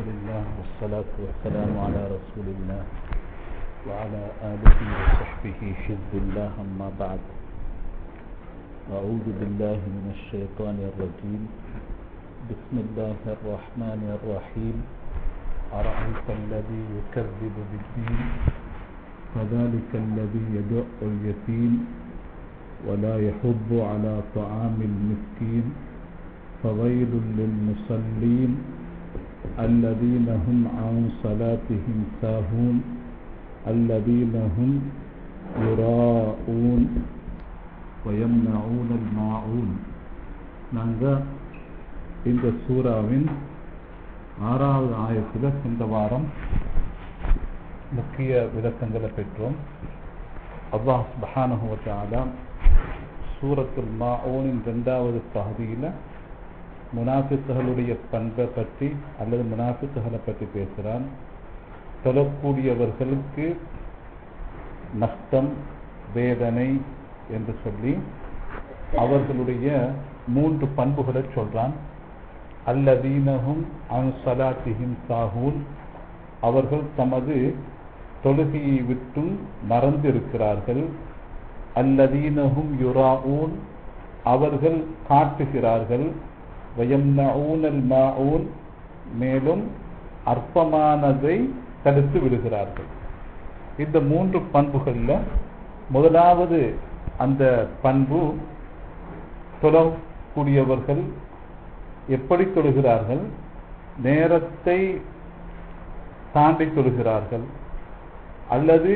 لله والصلاة والسلام على رسول الله وعلى آله وصحبه حزب الله أما بعد أعوذ بالله من الشيطان الرجيم بسم الله الرحمن الرحيم أرأيت الذي يكذب بالدين فذلك الذي يدع اليتيم ولا يحض على طعام المسكين فويل للمصلين الذين هم عن صلاتهم ساهون الذين هم يراءون ويمنعون الماعون நாங்கள் இந்த சூறாவின் ஆறாவது ஆயத்தில் இந்த வாரம் முக்கிய விளக்கங்களை பெற்றோம் அல்லாஹ் சுபஹானஹு வ தஆலா சூரத்துல் மாஊனின் இரண்டாவது பகுதியில் முனாஃபிக்குகளுடைய பண்பை பற்றி அல்லது முனாஃபிக்குகளை பற்றி பேசுகிறான் தொழக்கூடியவர்களுக்கு நஷ்டம் வேதனை என்று சொல்லி அவர்களுடைய மூன்று பண்புகளை சொல்றான் அல்லதீனகும் அன்சலாத்திஹிம் சாகூன் அவர்கள் தமது தொழுகையை விட்டும் மறந்திருக்கிறார்கள் அல்லதீனகும் யுராஊன் அவர்கள் காட்டுகிறார்கள் வயம்னஊனல் மாஊன் மேலும் அற்பமானதை தடுத்து விடுகிறார்கள் இந்த மூன்று பண்புகளில் முதலாவது அந்த பண்பு தொழக்கூடியவர்கள் எப்படி தொழுகிறார்கள் நேரத்தை தாண்டி தொழுகிறார்கள் அல்லது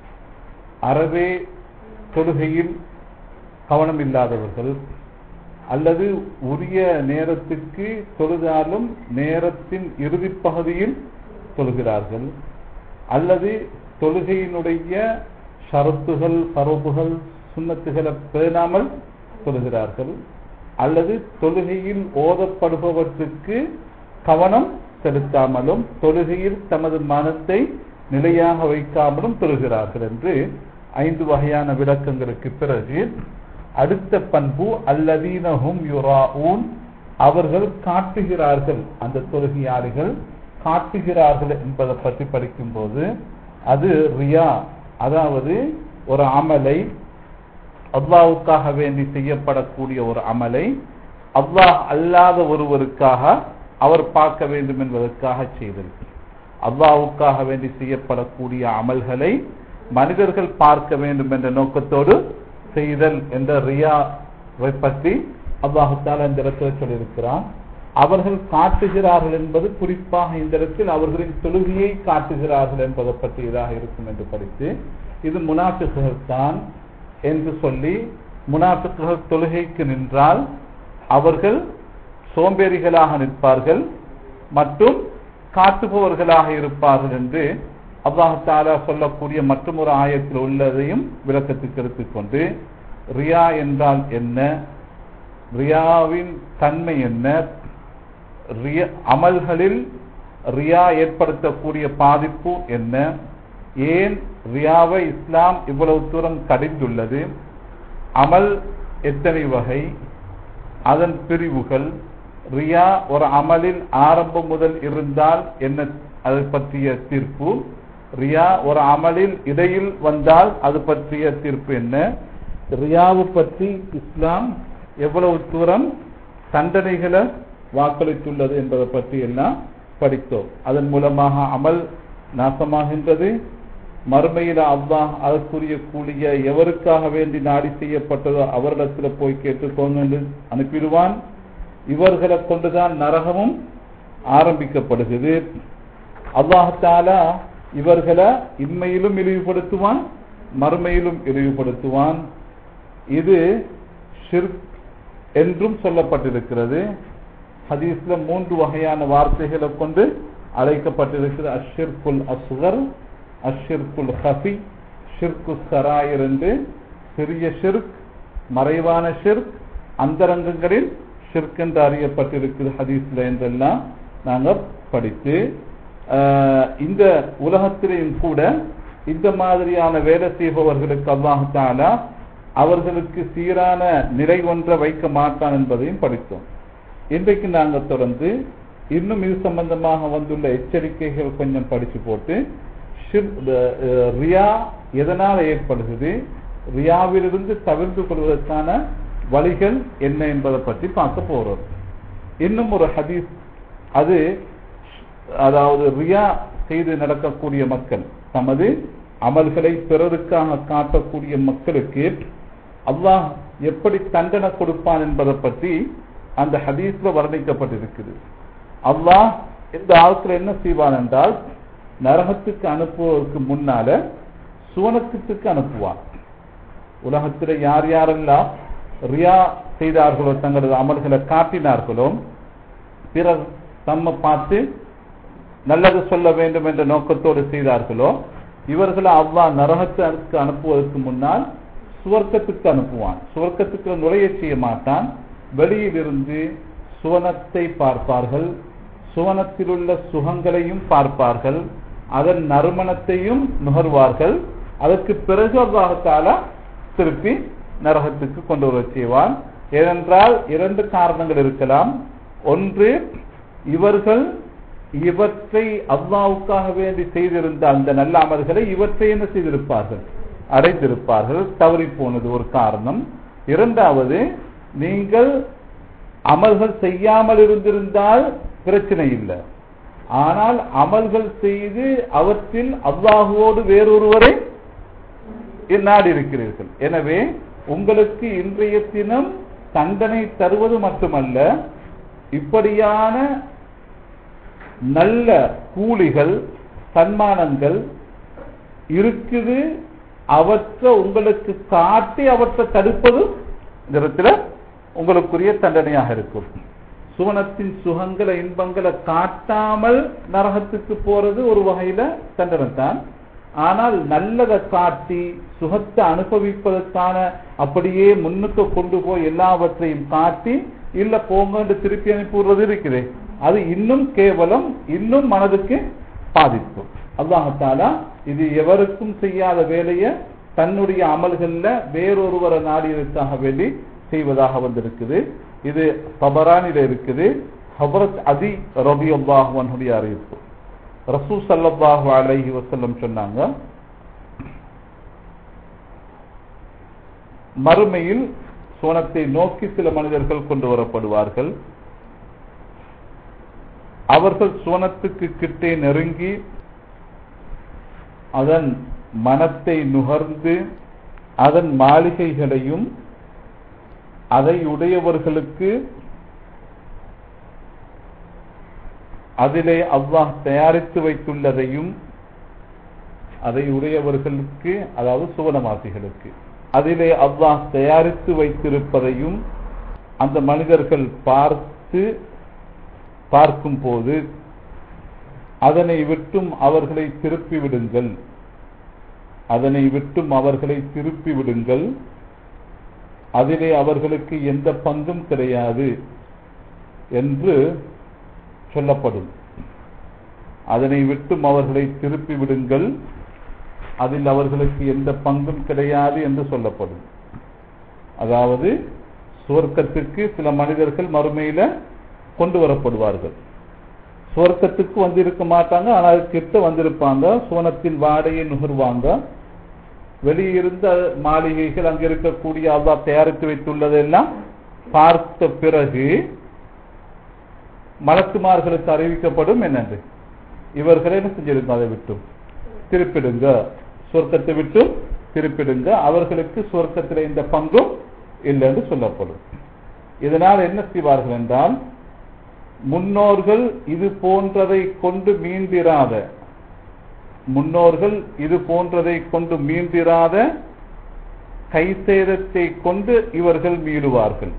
அறவே தொழுகையில் கவனம் இல்லாதவர்கள் அல்லது உரிய நேரத்துக்கு தொழுதாலும் நேரத்தின் இறுதி பகுதியில் தொழுகிறார்கள் அல்லது தொழுகையினுடைய ஷரத்துகள் பரப்புகள் சுண்ணத்துகளை பேணாமல் தொழுகிறார்கள் அல்லது தொழுகையில் ஓதப்படுபவற்றுக்கு கவனம் செலுத்தாமலும் தொழுகையில் தமது மனத்தை நிலையாக வைக்காமலும் தொழுகிறார்கள் என்று ஐந்து வகையான விளக்கங்களுக்கு பிறகு அடுத்த பண்பு அல்லதீனஹும் யுராஊன் அவர்கள் காட்டுகிறார்கள் அந்த தொழுகையாளிகள் காட்டுகிறார்கள் என்பதை பற்றி படிக்கும்போது அது ரியா அதாவது ஒரு அமலை அல்லாவுக்காக வேண்டி செய்யப்படக்கூடிய ஒரு அமலை அல்லாஹ் அல்லாத ஒருவருக்காக அவர் பார்க்க வேண்டும் என்பதற்காக செய்தல் அல்லாவுக்காக வேண்டி செய்யப்படக்கூடிய அமல்களை மனிதர்கள் பார்க்க வேண்டும் என்ற நோக்கத்தோடு செய்தல் என்ற ரியாவை பற்றி அல்லாஹால இந்த இடத்துல சொல்லியிருக்கிறான் அவர்கள் காட்டுகிறார்கள் என்பது குறிப்பாக இந்த இடத்தில் அவர்களின் தொழுகையை காட்டுகிறார்கள் என்பதை பற்றி இதாக இருக்கும் என்று படித்து இது முனாஃபிக்குகள் தான் என்று சொல்லி முனாஃபிக்குகள் தொழுகைக்கு நின்றால் அவர்கள் சோம்பேறிகளாக நிற்பார்கள் மற்றும் காட்டுபவர்களாக இருப்பார்கள் என்று அல்லாஹாலா சொல்லக்கூடிய மற்றும் ஒரு ஆயத்தில் உள்ளதையும் விளக்கத்துக்கு எடுத்துக்கொண்டு ரியா என்றால் என்ன ரியாவின் தன்மை என்ன அமல்களில் ரியா ஏற்படுத்தக்கூடிய பாதிப்பு என்ன ஏன் ரியாவை இஸ்லாம் இவ்வளவு தூரம் கடிந்துள்ளது அமல் எத்தனை வகை அதன் பிரிவுகள் ரியா ஒரு அமலில் ஆரம்பம் முதல் இருந்தால் என்ன அதை பற்றிய தீர்ப்பு ரியா ஒரு அமலில் இடையில் வந்தால் அது பற்றிய தீர்ப்பு என்ன ரியாவு பற்றி இஸ்லாம் எவ்வளவு தூரம் தண்டனைகளை வாக்களித்துள்ளது என்பதை பற்றி எல்லாம் படித்தோம் அதன் மூலமாக அமல் நாசமாகின்றது மறுமையில் அல்லாஹ் அதற்குரிய கூடிய எவருக்காக வேண்டி நாடி செய்யப்பட்டதோ அவரிடத்தில் போய் கேட்டுக்கோங்க அனுப்பிடுவான் இவர்களை கொண்டுதான் நரகமும் ஆரம்பிக்கப்படுகிறது அல்லாஹாலா இவர்களை இன்மையிலும் இழிவுபடுத்துவான் மறுமையிலும் இழிவுபடுத்துவான் இது ஷிர்க் என்றும் சொல்லப்பட்டிருக்கிறது ஹதீஸ்ல மூன்று வகையான வார்த்தைகளை கொண்டு அழைக்கப்பட்டிருக்கிறது அஷிர்குல் அஸ்கர் அஷிர்குல் ஹஃபி ஷிர்கு சராயர் என்று சிறிய ஷிர்க் மறைவான ஷிர்க் அந்தரங்கங்களில் ஷிர்க் என்று அறியப்பட்டிருக்கிறது ஹதீஸ்ல என்றெல்லாம் நாங்கள் படித்து இந்த உலகத்திலேயும் கூட இந்த மாதிரியான வேலை செய்பவர்களுக்கு அல்லாஹாலா அவர்களுக்கு சீரான நிலை ஒன்றை வைக்க மாட்டான் என்பதையும் படித்தோம் இன்றைக்கு நாங்கள் தொடர்ந்து இன்னும் இது சம்பந்தமாக வந்துள்ள எச்சரிக்கைகள் கொஞ்சம் படிச்சு போட்டு ஷிர்- the- அஹ், ரியா எதனால் ஏற்படுகிறது ரியாவிலிருந்து தவிர்த்து கொள்வதற்கான வழிகள் என்ன என்பதை பற்றி பார்க்க போறோம் இன்னும் ஒரு ஹதீஸ் அது அதாவது ரியா செய்து நடக்கக்கூடிய மக்கள் தமது அமல்களை பிறருக்காக காட்டக்கூடிய மக்களுக்கு அல்லாஹ் எப்படி தண்டனை கொடுப்பான் என்பதை பற்றி அந்த ஹதீஸ்ல வர்ணிக்கப்பட்டிருக்குது அல்லாஹ் இந்த ஆட்கள் என்ன செய்வான் என்றால் நரகத்துக்கு அனுப்புவதற்கு முன்னால சுவனத்துக்கு அனுப்புவான் உலகத்தில் யார் யாரெல்லாம் ரியா செய்தார்களோ தங்களது அமல்களை காட்டினார்களோ பிறர் தம்மை பார்த்து நல்லது சொல்ல வேண்டும் என்ற நோக்கத்தோடு செய்தார்களோ இவர்களை அல்லாஹ் நரகத்திற்கு அனுப்புவதற்கு முன்னால் சுவர்க்கத்துக்கு அனுப்புவான் சுவர்க்கத்துக்கு நுழைய செய்ய மாட்டான் வெளியிலிருந்து சுவனத்தை பார்ப்பார்கள் சுவனத்தில் உள்ள சுகங்களையும் பார்ப்பார்கள் அதன் நறுமணத்தையும் நுகர்வார்கள் அதற்கு பிறகு அல்லாஹால திருப்பி நரகத்துக்கு கொண்டு வர செய்வான் ஏனென்றால் இரண்டு காரணங்கள் இருக்கலாம் ஒன்று இவர்கள் இவற்றை அல்லாவுக்காக வேண்டி செய்திருந்த அந்த நல்ல அமல்களை இவற்றை என்ன செய்திருப்பார்கள் அடைந்திருப்பார்கள் தவறி போனது ஒரு காரணம் இரண்டாவது நீங்கள் அமல்கள் செய்யாமல் இருந்திருந்தால் பிரச்சனை இல்லை ஆனால் அமல்கள் செய்து அவற்றில் அல்லாஹுவோடு வேறொருவரை நாடி இருக்கிறீர்கள் எனவே உங்களுக்கு இன்றைய தினம் தண்டனை தருவது மட்டுமல்ல இப்படியான நல்ல கூலிகள் சன்மானங்கள் இருக்குது அவற்றை உங்களுக்கு காட்டி அவற்றை தடுப்பது இந்த இடத்துல உங்களுக்குரிய தண்டனையாக இருக்கும் சுவனத்தின் சுகங்களை இன்பங்களை காட்டாமல் நரகத்துக்கு போறது ஒரு வகையில தண்டனை தான் ஆனால் நல்லதை காட்டி சுகத்தை அனுபவிப்பதற்கான அப்படியே முன்னுக்கு கொண்டு போய் எல்லாவற்றையும் காட்டி இல்ல போங்கன்னு திருப்பி அனுப்பி விடுறது இருக்குது அது இன்னும் கேவலம் இன்னும் மனதுக்கு பாதிப்பு அல்லாஹாலா இது எவருக்கும் செய்யாத வேலையை தன்னுடைய அமல்கள்ல வேறொருவரை நாடியதற்காக வேண்டி செய்வதாக வந்திருக்குது இது தபரானில இருக்குது ஹபரத் அதி ரபி அல்லாஹுவனுடைய அறிவிப்பு ரசூ சல்லல்லாஹு அலைஹி வஸல்லம் சொன்னாங்க மறுமையில் சோனத்தை நோக்கி சில மனிதர்கள் கொண்டு வரப்படுவார்கள் அவர்கள் சுவனத்துக்கு கிட்டே நெருங்கி அதன் மனத்தை நுகர்ந்து அதன் மாளிகைகளையும் அதை உடையவர்களுக்கு அதிலே அல்லாஹ் தயாரித்து வைத்துள்ளதையும் அதை உடையவர்களுக்கு அதாவது சுவனவாசிகளுக்கு அதிலே அல்லாஹ் தயாரித்து வைத்திருப்பதையும் அந்த மனிதர்கள் பார்த்து பார்க்கும் போது அதனை விட்டும் அவர்களை திருப்பி விடுங்கள் அதனை விட்டும் அவர்களை திருப்பி விடுங்கள் அதிலே அவர்களுக்கு எந்த பங்கும் கிடையாது என்று சொல்லப்படும் அதனை விட்டும் அவர்களை திருப்பி விடுங்கள் அதில் அவர்களுக்கு எந்த பங்கும் கிடையாது என்று சொல்லப்படும் அதாவது சுவர்க்கத்துக்கு சில மனிதர்கள் மறுமையில கொண்டு வரப்படுவார்கள் சுவர்க்கத்துக்கு வந்திருக்க மாட்டாங்க ஆனால் கிட்ட வந்திருப்பாங்க சுவனத்தின் வாடையை நுகர்வாங்க வெளியிருந்த மாளிகைகள் அங்க இருக்கக்கூடிய அல்லா தயாரித்து வைத்துள்ளதெல்லாம் பார்த்த பிறகு மலக்குமார்களுக்கு அறிவிக்கப்படும் என்னென்று இவர்களை என்ன செஞ்சிருங்க அதை விட்டும் திருப்பிடுங்க சொர்க்கத்தை விட்டு திருப்பிடுங்க அவர்களுக்கு சொர்க்கத்தில் இந்த பங்கும் இல்லை என்று சொல்லப்படும் இதனால் என்ன செய்வார்கள் என்றால் முன்னோர்கள் இது போன்றதை கொண்டு மீண்டிராத முன்னோர்கள் இது போன்றதை கொண்டு மீண்டிராத கைசேதத்தை கொண்டு இவர்கள் மீளுவார்கள்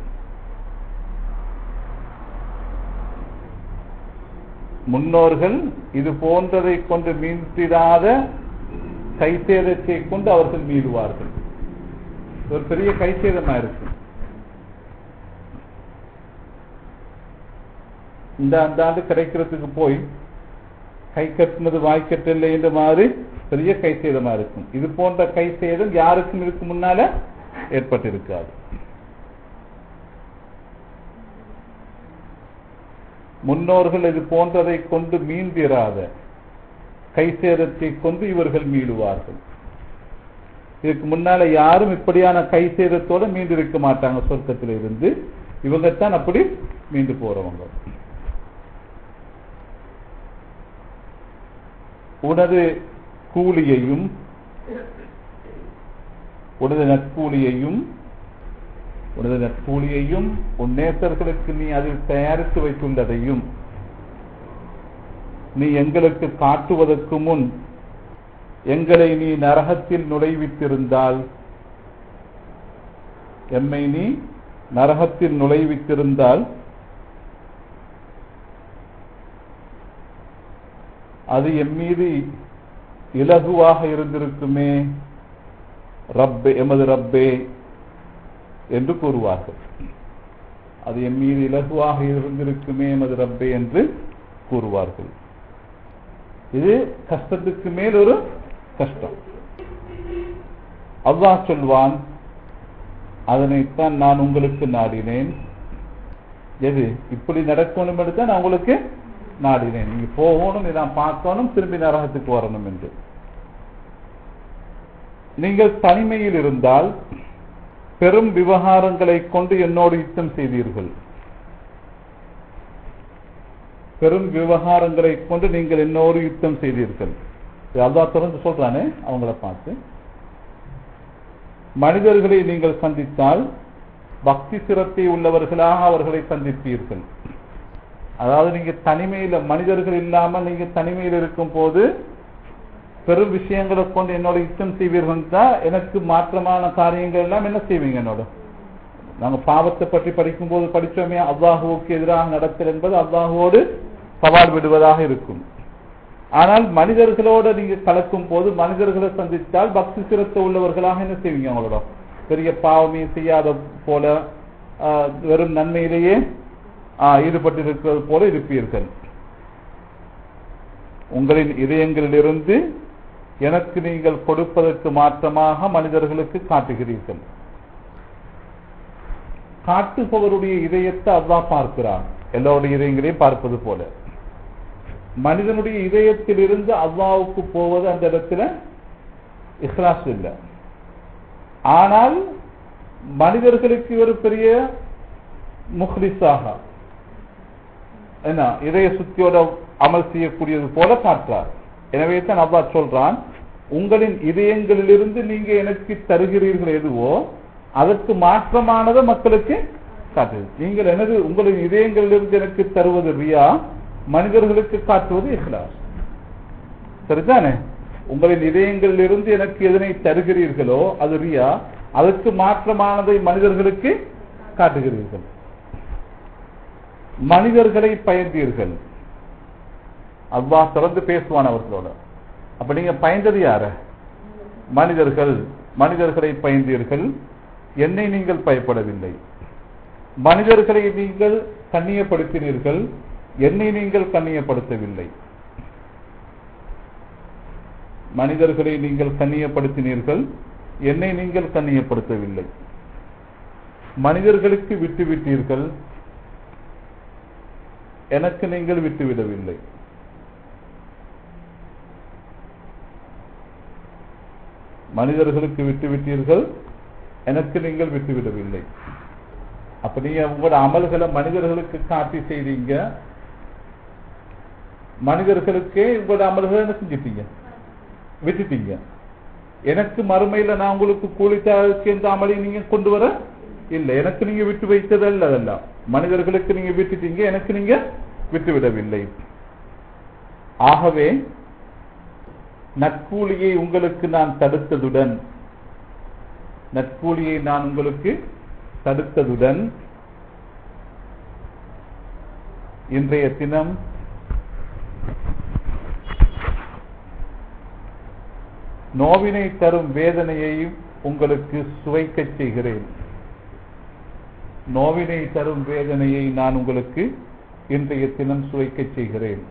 முன்னோர்கள் இது போன்றதை கொண்டு மீண்டிராத கைசேதத்தை கொண்டு அவர்கள் மீளுவார்கள் ஒரு பெரிய கைசேதமா இருக்கு இந்த அந்த ஆண்டு கிடைக்கிறதுக்கு போய் கை கட்டினது வாய் கட்டலை என்ற மாதிரி பெரிய கை சேதமா இருக்கும் இது போன்ற கை சேதம் யாருக்கும் இதுக்கு முன்னால ஏற்பட்டிருக்காது முன்னோர்கள் இது போன்றதை கொண்டு மீண்டிராத கை சேதத்தை கொண்டு இவர்கள் மீளுவார்கள் இதுக்கு முன்னால யாரும் இப்படியான கை சேதத்தோட மீண்டு இருக்க மாட்டாங்க சொர்க்கத்தில் இருந்து இவங்க தான் அப்படி மீண்டு போறவங்க உனது கூலியையும் உனது நற்கூலியையும் உனது நற்கூலியையும் உன் நேசர்களுக்கு நீ அதில் தயாரித்து வைத்துள்ளதையும் நீ எங்களுக்கு காட்டுவதற்கு முன் எங்களை நீ நரகத்தில் நுழைவித்திருந்தால் எம்மை நீ நரகத்தில் நுழைவித்திருந்தால் அது எம் மீது இலகுவாக இருந்திருக்குமே ரப்பே எமது ரப்பே என்று கூறுவார்கள் அது எம் மீது இலகுவாக இருந்திருக்குமே எமது ரப்பே என்று கூறுவார்கள் இது கஷ்டத்துக்கு மேல் ஒரு கஷ்டம் அல்லாஹ் சொல்வான் அதனைத்தான் நான் உங்களுக்கு நாடினேன் எது இப்படி நடக்கணும் என்று தான் நான் உங்களுக்கு நாடினேன் நீங்க போகணும் நான் பார்க்கணும் திரும்பி நரகத்துக்கு வரணும் என்று நீங்கள் தனிமையில் இருந்தால் பெரும் விவகாரங்களை கொண்டு என்னோடு யுத்தம் செய்தீர்கள் பெரும் விவகாரங்களை கொண்டு நீங்கள் என்னோடு யுத்தம் செய்தீர்கள் அல்லா தொடர்ந்து சொல்றானே அவங்கள பார்த்து மனிதர்களை நீங்கள் சந்தித்தால் பக்தி சிரத்தை உள்ளவர்களாக அவர்களை சந்திப்பீர்கள் அதாவது நீங்க தனிமையில மனிதர்கள் இல்லாமல் நீங்க தனிமையில் இருக்கும் போது பெரும் விஷயங்களை கொண்டு என்னோட யுத்தம் செய்வீர்கள் தான் எனக்கு மாற்றமான காரியங்கள் எல்லாம் என்ன செய்வீங்க என்னோட நாங்க பாவத்தை பற்றி படிக்கும் போது படிச்சோமே அல்லாஹுவுக்கு எதிராக நடத்தல் என்பது அல்லாஹுவோடு சவால் விடுவதாக இருக்கும் ஆனால் மனிதர்களோட நீங்க கலக்கும் போது மனிதர்களை சந்தித்தால் பக்தி சிரத்தை உள்ளவர்களாக என்ன செய்வீங்க அவங்களோட பெரிய பாவமே செய்யாத போல வெறும் நன்மையிலேயே ஈடுபட்டிருக்கிறது போல இருப்பீர்கள் உங்களின் இதயங்களிலிருந்து எனக்கு நீங்கள் கொடுப்பதற்கு மாற்றமாக மனிதர்களுக்கு காட்டுகிறீர்கள் காட்டுபவருடைய இதயத்தை அல்லாஹ் பார்க்கிறான் எல்லோருடைய இதயங்களையும் பார்ப்பது போல மனிதனுடைய இதயத்தில் இருந்து அல்லாவுக்கு போவது அந்த இடத்துல இஸ்லாஸ் இல்லை ஆனால் மனிதர்களுக்கு ஒரு பெரிய முஹ்லிஸாக என்ன இதய சுத்தியோட அமல் செய்யக்கூடியது போல காட்டுறார் எனவே தான் அவ்வா சொல்றான் உங்களின் இதயங்களிலிருந்து நீங்க எனக்கு தருகிறீர்கள் எதுவோ அதற்கு மாற்றமானதை மக்களுக்கு காட்டுது நீங்கள் எனது உங்களின் இதயங்களிலிருந்து எனக்கு தருவது ரியா மனிதர்களுக்கு காட்டுவது இஹ்லாஸ் சரிதானே உங்களின் இதயங்களிலிருந்து எனக்கு எதனை தருகிறீர்களோ அது ரியா அதற்கு மாற்றமானதை மனிதர்களுக்கு காட்டுகிறீர்கள் மனிதர்களை பயந்தீர்கள் அல்லாஹ் தொடர்ந்து பேசுவான் அவர்களோட அப்ப நீங்க பயந்தது யார மனிதர்கள் மனிதர்களை பயந்தீர்கள் என்னை நீங்கள் பயப்படவில்லை மனிதர்களை நீங்கள் கண்ணியப்படுத்தினீர்கள் என்னை நீங்கள் கண்ணியப்படுத்தவில்லை மனிதர்களை நீங்கள் கண்ணியப்படுத்தினீர்கள் என்னை நீங்கள் கண்ணியப்படுத்தவில்லை மனிதர்களுக்கு விட்டுவிட்டீர்கள் எனக்கு நீங்கள் விட்டுவிடவில்லை மனிதர்களுக்கு விட்டுவிட்டீர்கள் எனக்கு நீங்கள் விட்டுவிடவில்லை அப்ப நீங்க உங்களோட அமல்களை மனிதர்களுக்கு காட்டி செய்தீங்க மனிதர்களுக்கே உங்களோட அமல்களை என்ன செஞ்சிட்டீங்க விட்டுட்டீங்க எனக்கு மறுமையில நான் உங்களுக்கு கூலித்தாருக்கு எந்த அமலையும் நீங்க கொண்டு வர இல்லை எனக்கு நீங்க விட்டு வைத்ததல்ல அதெல்லாம் மனிதர்களுக்கு நீங்க விட்டுட்டீங்க எனக்கு நீங்க விட்டுவிடவில்லை ஆகவே நட்கூலியை உங்களுக்கு நான் தடுத்ததுடன் நட்கூலியை நான் உங்களுக்கு தடுத்ததுடன் இன்றைய தினம் நோவினை தரும் வேதனையையும் உங்களுக்கு சுவைக்கச் செய்கிறேன் நோவினை தரும் வேதனையை நான் உங்களுக்கு இன்றைய தினம் சுவைக்கச் செய்கிறேன்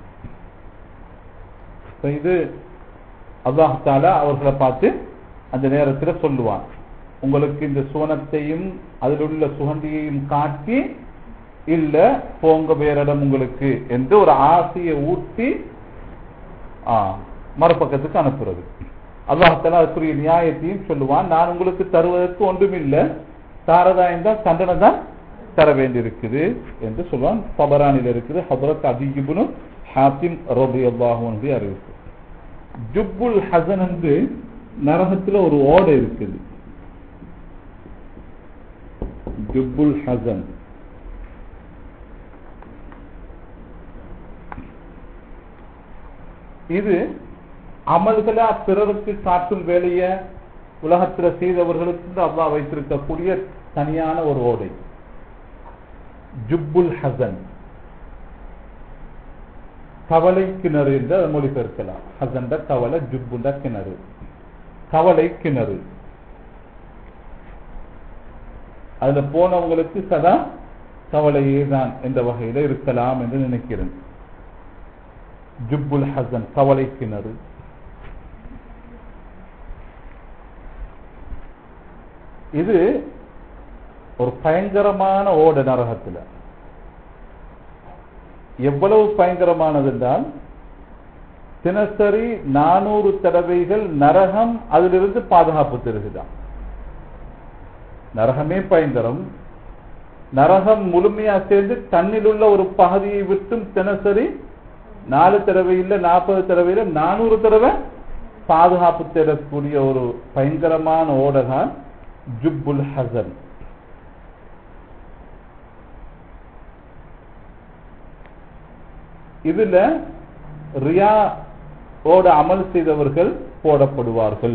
இது அல்லாஹாலா அவர்களை பார்த்து அந்த நேரத்தில் சொல்லுவான் உங்களுக்கு இந்த சுவனத்தையும் அதில் உள்ள சுகண்டியையும் காட்டி இல்ல போங்க வேறிடம் உங்களுக்கு என்று ஒரு ஆசையை ஊட்டி ஆ, மறுபக்கத்துக்கு அனுப்புறது அல்லாஹால அதுக்குரிய நியாயத்தையும் சொல்லுவான் நான் உங்களுக்கு தருவதற்கு ஒன்றுமில்லை தாரதாயம் தான் தண்டனை தான் தர வேண்டியிருக்குது என்று சொல்லுவான் பபரானில் இருக்குது ஹபரத் அதிகிபுனு ஹாத்திம் ரபி அல்லாஹுடைய அறிவிப்பு ஜுப்புல் ஹசன் என்று நரகத்துல ஒரு ஓடை இருக்குது ஜுப்புல் ஹசன் இது அமல்களா பிறருக்கு காட்டும் வேலைய உலகத்துல செய்தவர்களுக்கு அல்லாஹ் வைத்திருக்கக்கூடிய தனியான ஒரு ஓடை ஜுப்புல் ஹசன் கவலை கிணறு என்று அதை மொழிபெயர்க்கலாம் ஹசண்ட கவலை ஜுப்புண்ட கிணறு கவலை கிணறு அதுல போனவங்களுக்கு சதா கவலையே தான் என்ற வகையில இருக்கலாம் என்று நினைக்கிறேன் ஜுப்புல் ஹசன் கவலை கிணறு இது ஒரு பயங்கரமான ஓட நரகத்துல எவ்வளவு பயங்கரமானது என்றால் தினசரி நானூறு தடவைகள் நரகம் அதிலிருந்து பாதுகாப்பு தருகிறான் நரகமே பயங்கரம் நரகம் முழுமையா சேர்ந்து தன்னில் உள்ள ஒரு பகுதியை விட்டும் தினசரி நாலு தடவை இல்ல நாற்பது தடவையில நானூறு தடவை பாதுகாப்பு தேடக்கூடிய ஒரு பயங்கரமான ஓடதான் ஜுப்புல் ஹசன் இதுல ரியா ஓட அமல் செய்தவர்கள் போடப்படுவார்கள்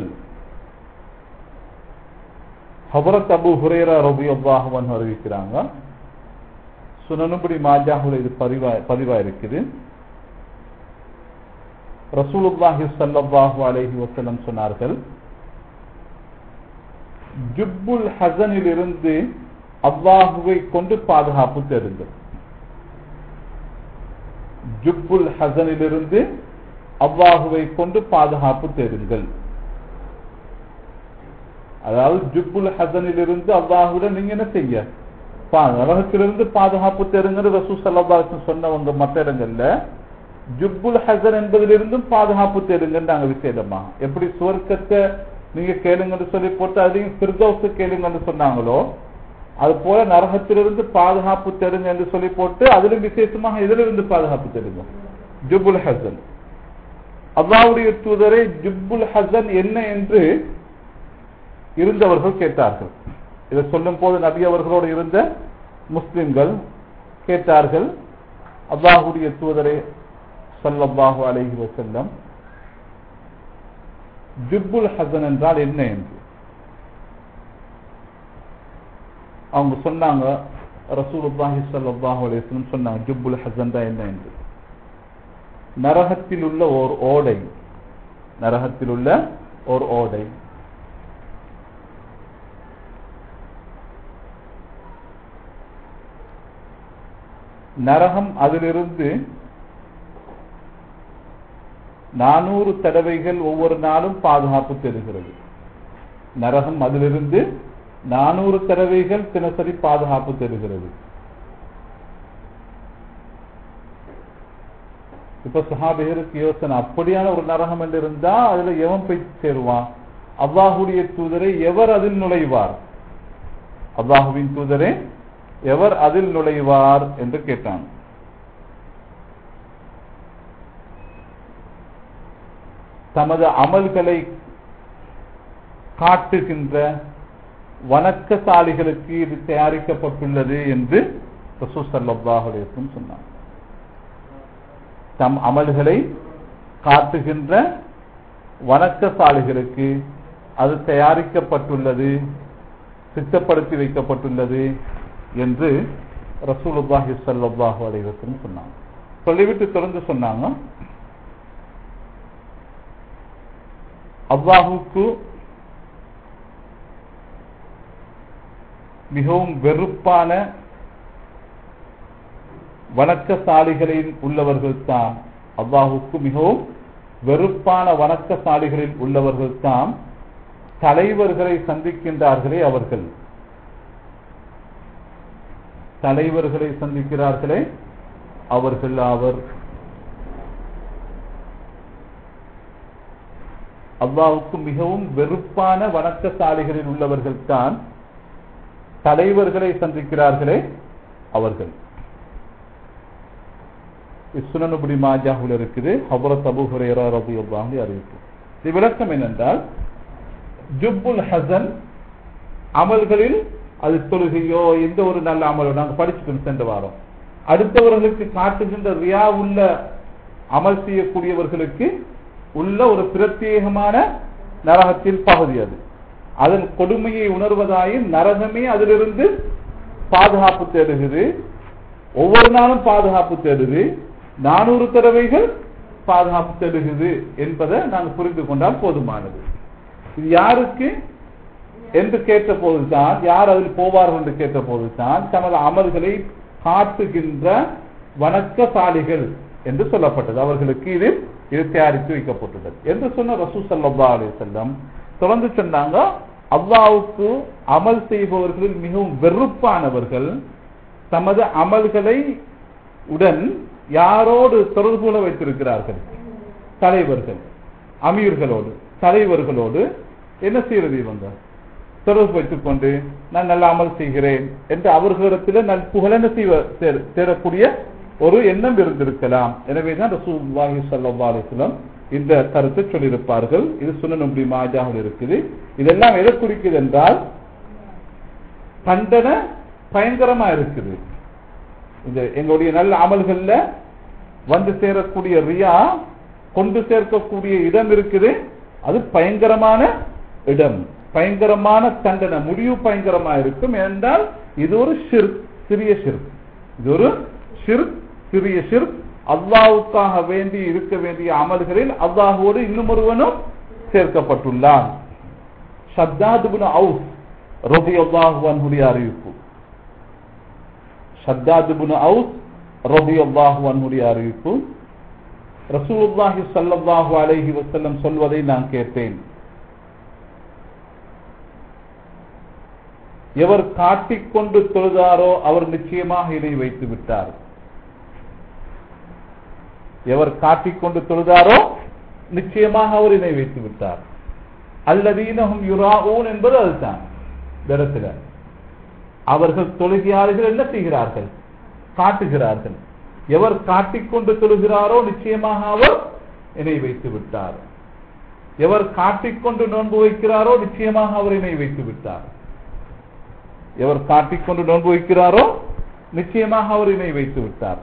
ஹபரத் அபு ஹுரேரா ரபி அல்லாஹுவன் அறிவிக்கிறாங்க சுனனுபடி மாஜாஹுல இது பதிவா பதிவா இருக்குது ரசூலுல்லாஹி ஸல்லல்லாஹு அலைஹி வஸல்லம் சொன்னார்கள் ஜுப்புல் ஹசனில் இருந்து அல்லாஹுவை கொண்டு பாதுகாப்பு தேடுங்கள் ஜுப்புல் ஹசனிலிருந்து அல்லாஹுவை கொண்டு பாதுகாப்பு தேடுங்கள் அதாவது ஜுப்புல் ஹசனிலிருந்து அல்லாஹுடன் நீங்க என்ன செய்ய பா- நரகத்திலிருந்து பாதுகாப்பு தேடுங்கிற ரசூ சல்லாஹ் சொன்னவங்க மற்ற இடங்கள்ல ஜுப்புல் ஹசன் என்பதிலிருந்தும் பாதுகாப்பு தேடுங்கன்றாங்க விசேடமா எப்படி சுவர்க்கத்தை நீங்க கேளுங்கன்னு சொல்லி போட்டு அதையும் பிர்தௌஸ் கேளுங்கன்னு சொன்னாங்களோ அது போல நரகத்திலிருந்து பாதுகாப்பு தேடுங்க என்று சொல்லி போட்டு அதிலும் விசேஷமாக இதிலிருந்து பாதுகாப்பு தேடுங்க ஜுப்புல் ஹசன் அல்லாவுடைய தூதரை ஜுப்புல் ஹசன் என்ன என்று இருந்தவர்கள் கேட்டார்கள் இதை சொல்லும் போது நபி அவர்களோடு இருந்த முஸ்லிம்கள் கேட்டார்கள் அல்லாஹுடைய தூதரை ஸல்லல்லாஹு அலைஹி வஸல்லம் ஜுப்புல் ஹசன் என்றால் என்ன என்று அவங்க சொன்னாங்க ரசூலுல்லாஹி ஸல்லல்லாஹு அலைஹி வஸல்லம் சொன்னாங்க ஜுப்புல் ஹசன் தான் என்ன என்று நரகத்தில் உள்ள ஓர் ஓடை நரகத்தில் உள்ள ஓர் ஓடை நரகம் அதிலிருந்து நானூறு தடவைகள் ஒவ்வொரு நாளும் பாதுகாப்பு தருகிறது நரகம் அதிலிருந்து நானூறு தடவைகள் தினசரி பாதுகாப்பு தருகிறது இப்ப சஹாபிகருக்கு யோசனை அப்படியான ஒரு நரகம் என்று இருந்தா அதுல எவன் போய் சேருவான் அல்லாஹுடைய தூதரை எவர் அதில் நுழைவார் அல்லாஹுவின் தூதரே எவர் அதில் நுழைவார் என்று கேட்டான் தமது அமல்களை காட்டுகின்ற வணக்கசாலிகளுக்கு இது தயாரிக்கப்பட்டுள்ளது என்று ரசூல் ஸல்லல்லாஹு அலைஹி வஸல்லம் சொன்னார் தம் அமல்களை காட்டுகின்ற வணக்கசாலிகளுக்கு அது தயாரிக்கப்பட்டுள்ளது சித்தப்படுத்தி வைக்கப்பட்டுள்ளது என்று ரசூலுல்லாஹி ஸல்லல்லாஹு அலைஹி வஸல்லம் சொன்னாங்க சொல்லிவிட்டு தொடர்ந்து சொன்னாங்க அல்லாஹுக்கு மிகவும் வெறுப்பான வணக்கசாலிகளில் உள்ளவர்கள் தான் அல்லாஹுக்கு மிகவும் வெறுப்பான வணக்கசாலிகளில் உள்ளவர்கள் தான் தலைவர்களை சந்திக்கின்றார்களே அவர்கள் தலைவர்களை சந்திக்கிறார்களே அவர்கள் அவர் அல்லாவுக்கு மிகவும் வெறுப்பான வணக்கசாலிகளில் உள்ளவர்கள் தான் தலைவர்களை சந்திக்கிறார்களே அவர்கள் சுனனுபடி மாஜாகுல இருக்குது ஹபரத் அபு ஹுரேரா ரபியுல்லாஹி அறிவிப்பு இது விளக்கம் என்னென்றால் ஜுப்புல் ஹசன் அமல்களில் அது தொழுகையோ எந்த ஒரு நல்ல அமலோ நாங்கள் படிச்சுட்டு சென்ற வாரம் அடுத்தவர்களுக்கு காட்டுகின்ற ரியா உள்ள அமல் செய்யக்கூடியவர்களுக்கு உள்ள ஒரு பிரத்யேகமான நரகத்தின் பகுதி அது அதன் கொடுமையை உணர்வதாயின் நரகமே அதிலிருந்து பாதுகாப்பு தேடுகிறது ஒவ்வொரு நாளும் பாதுகாப்பு தேடுது நானூறு தடவைகள் பாதுகாப்பு தேடுகிறது என்பதை நாங்கள் புரிந்து கொண்டால் போதுமானது இது யாருக்கு என்று கேட்ட போதுதான் யார் அதில் போவார்கள் என்று கேட்ட போதுதான் தமது அமல்களை காட்டுகின்ற வணக்கசாலிகள் என்று சொல்லப்பட்டது அவர்களுக்கு இது இது தயாரித்து வைக்கப்பட்டுள்ளது என்று சொன்ன ரசூ சல்லா அலி செல்லம் தொடர்ந்து சொன்னாங்க அல்லாவுக்கு அமல் செய்பவர்களில் மிகவும் வெறுப்பானவர்கள் தமது அமல்களை உடன் யாரோடு தொடர்புல வைத்திருக்கிறார்கள் தலைவர்கள் அமீர்களோடு தலைவர்களோடு என்ன செய்யறது இவங்க தொடர்பு வைத்துக் கொண்டு நான் நல்ல அமல் செய்கிறேன் என்று அவர்களிடத்தில் நல் புகழென செய்வ தேடக்கூடிய ஒரு எண்ணம் இருந்திருக்கலாம் எனவேதான் ரசூல்லாஹி சல்லா அலிஸ்லாம் இந்த கருத்தை சொல்லியிருப்பார்கள் இது சுனனும்படி மாஜாவில் இருக்குது இதெல்லாம் எதை குறிக்குது என்றால் தண்டனை பயங்கரமா இருக்குது இந்த எங்களுடைய நல்ல அமல்கள்ல வந்து சேரக்கூடிய ரியா கொண்டு சேர்க்கக்கூடிய இடம் இருக்குது அது பயங்கரமான இடம் பயங்கரமான தண்டனை முடிவு பயங்கரமா இருக்கும் என்றால் இது ஒரு ஷிர் சிறிய ஷிர் இது ஒரு ஷிர் சிறிய ஷிர் அல்லாவுக்காக வேண்டி இருக்க வேண்டிய அமல்களில் அல்லாஹோடு இன்னும் ஒருவனும் சேர்க்கப்பட்டுள்ளான் ஷத்தாதுபின் அவுஸ் ரபி அல்லாஹுவனுடைய அறிவிப்பு ஷத்தாதுபின் அவுஸ் ரபி அல்லாஹுவனுடைய அறிவிப்பு ரசூலுல்லாஹி சல்லல்லாஹு அலைஹி வஸல்லம் சொல்வதை நான் கேட்டேன் எவர் காட்டிக்கொண்டு தொழுதாரோ அவர் நிச்சயமாக இதை வைத்து விட்டார் எவர் காட்டிக்கொண்டு தொழுதாரோ நிச்சயமாக அவர் இதை வைத்து விட்டார் அல்லதீனகும் யுராஊன் என்பது அதுதான் இடத்துல அவர்கள் தொழுகிறார்கள் என்ன செய்கிறார்கள் காட்டுகிறார்கள் எவர் காட்டிக்கொண்டு தொழுகிறாரோ நிச்சயமாக அவர் இணை வைத்து விட்டார் எவர் காட்டிக்கொண்டு நோன்பு வைக்கிறாரோ நிச்சயமாக அவர் இணை வைத்து விட்டார் எவர் காட்டிக்கொண்டு நோன்பு வைக்கிறாரோ நிச்சயமாக அவர் இணை வைத்து விட்டார்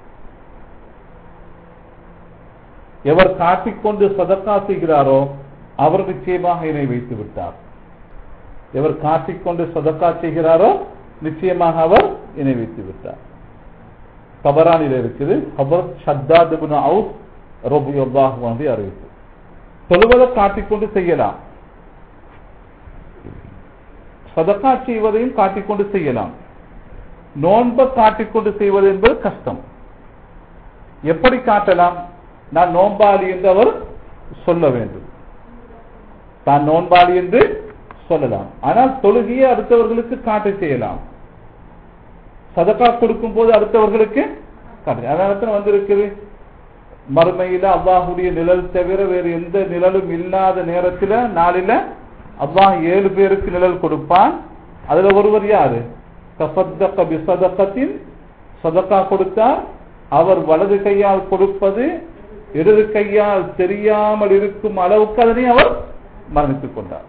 எவர் காட்டிக்கொண்டு சதக்கா செய்கிறாரோ அவர் நிச்சயமாக இணை வைத்து விட்டார் எவர் காட்டிக்கொண்டு சதக்கா செய்கிறாரோ நிச்சயமாக அவர் இணை வைத்து விட்டார் தபரானில் இருக்குது ஹபர் ஷத்தாத் அவுஸ் ரபுல்லாஹு அறிவிப்பு சொல்வதை காட்டிக்கொண்டு செய்யலாம் சதக்கா செய்வதையும் காட்டிக்கொண்டு செய்யலாம் நோன்பை காட்டிக்கொண்டு செய்வது என்பது கஷ்டம் எப்படி காட்டலாம் நான் நோன்பாளி என்று அவர் சொல்ல வேண்டும் தான் நோன்பாளி என்று சொல்லலாம் ஆனால் தொழுகையை அடுத்தவர்களுக்கு காட்ட செய்யலாம் சதக்கா கொடுக்கும் போது அடுத்தவர்களுக்கு காட்டு அதனால வந்திருக்குது மறுமையில அல்லாஹுடைய நிழல் தவிர வேறு எந்த நிழலும் இல்லாத நேரத்தில் நாளில அல்லாஹ் ஏழு பேருக்கு நிழல் கொடுப்பான் அதுல ஒருவர் யாரு சதக்கத்தின் சதக்கா கொடுத்தார் அவர் வலது கையால் கொடுப்பது இடது கையால் தெரியாமல் இருக்கும் அளவுக்கு அதனை அவர் மரணித்துக் கொண்டார்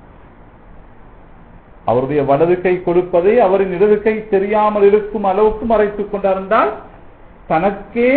அவருடைய வலது கை கொடுப்பதை அவரின் இடது கை தெரியாமல் இருக்கும் அளவுக்கு மறைத்துக் கொண்டார் என்றால் தனக்கே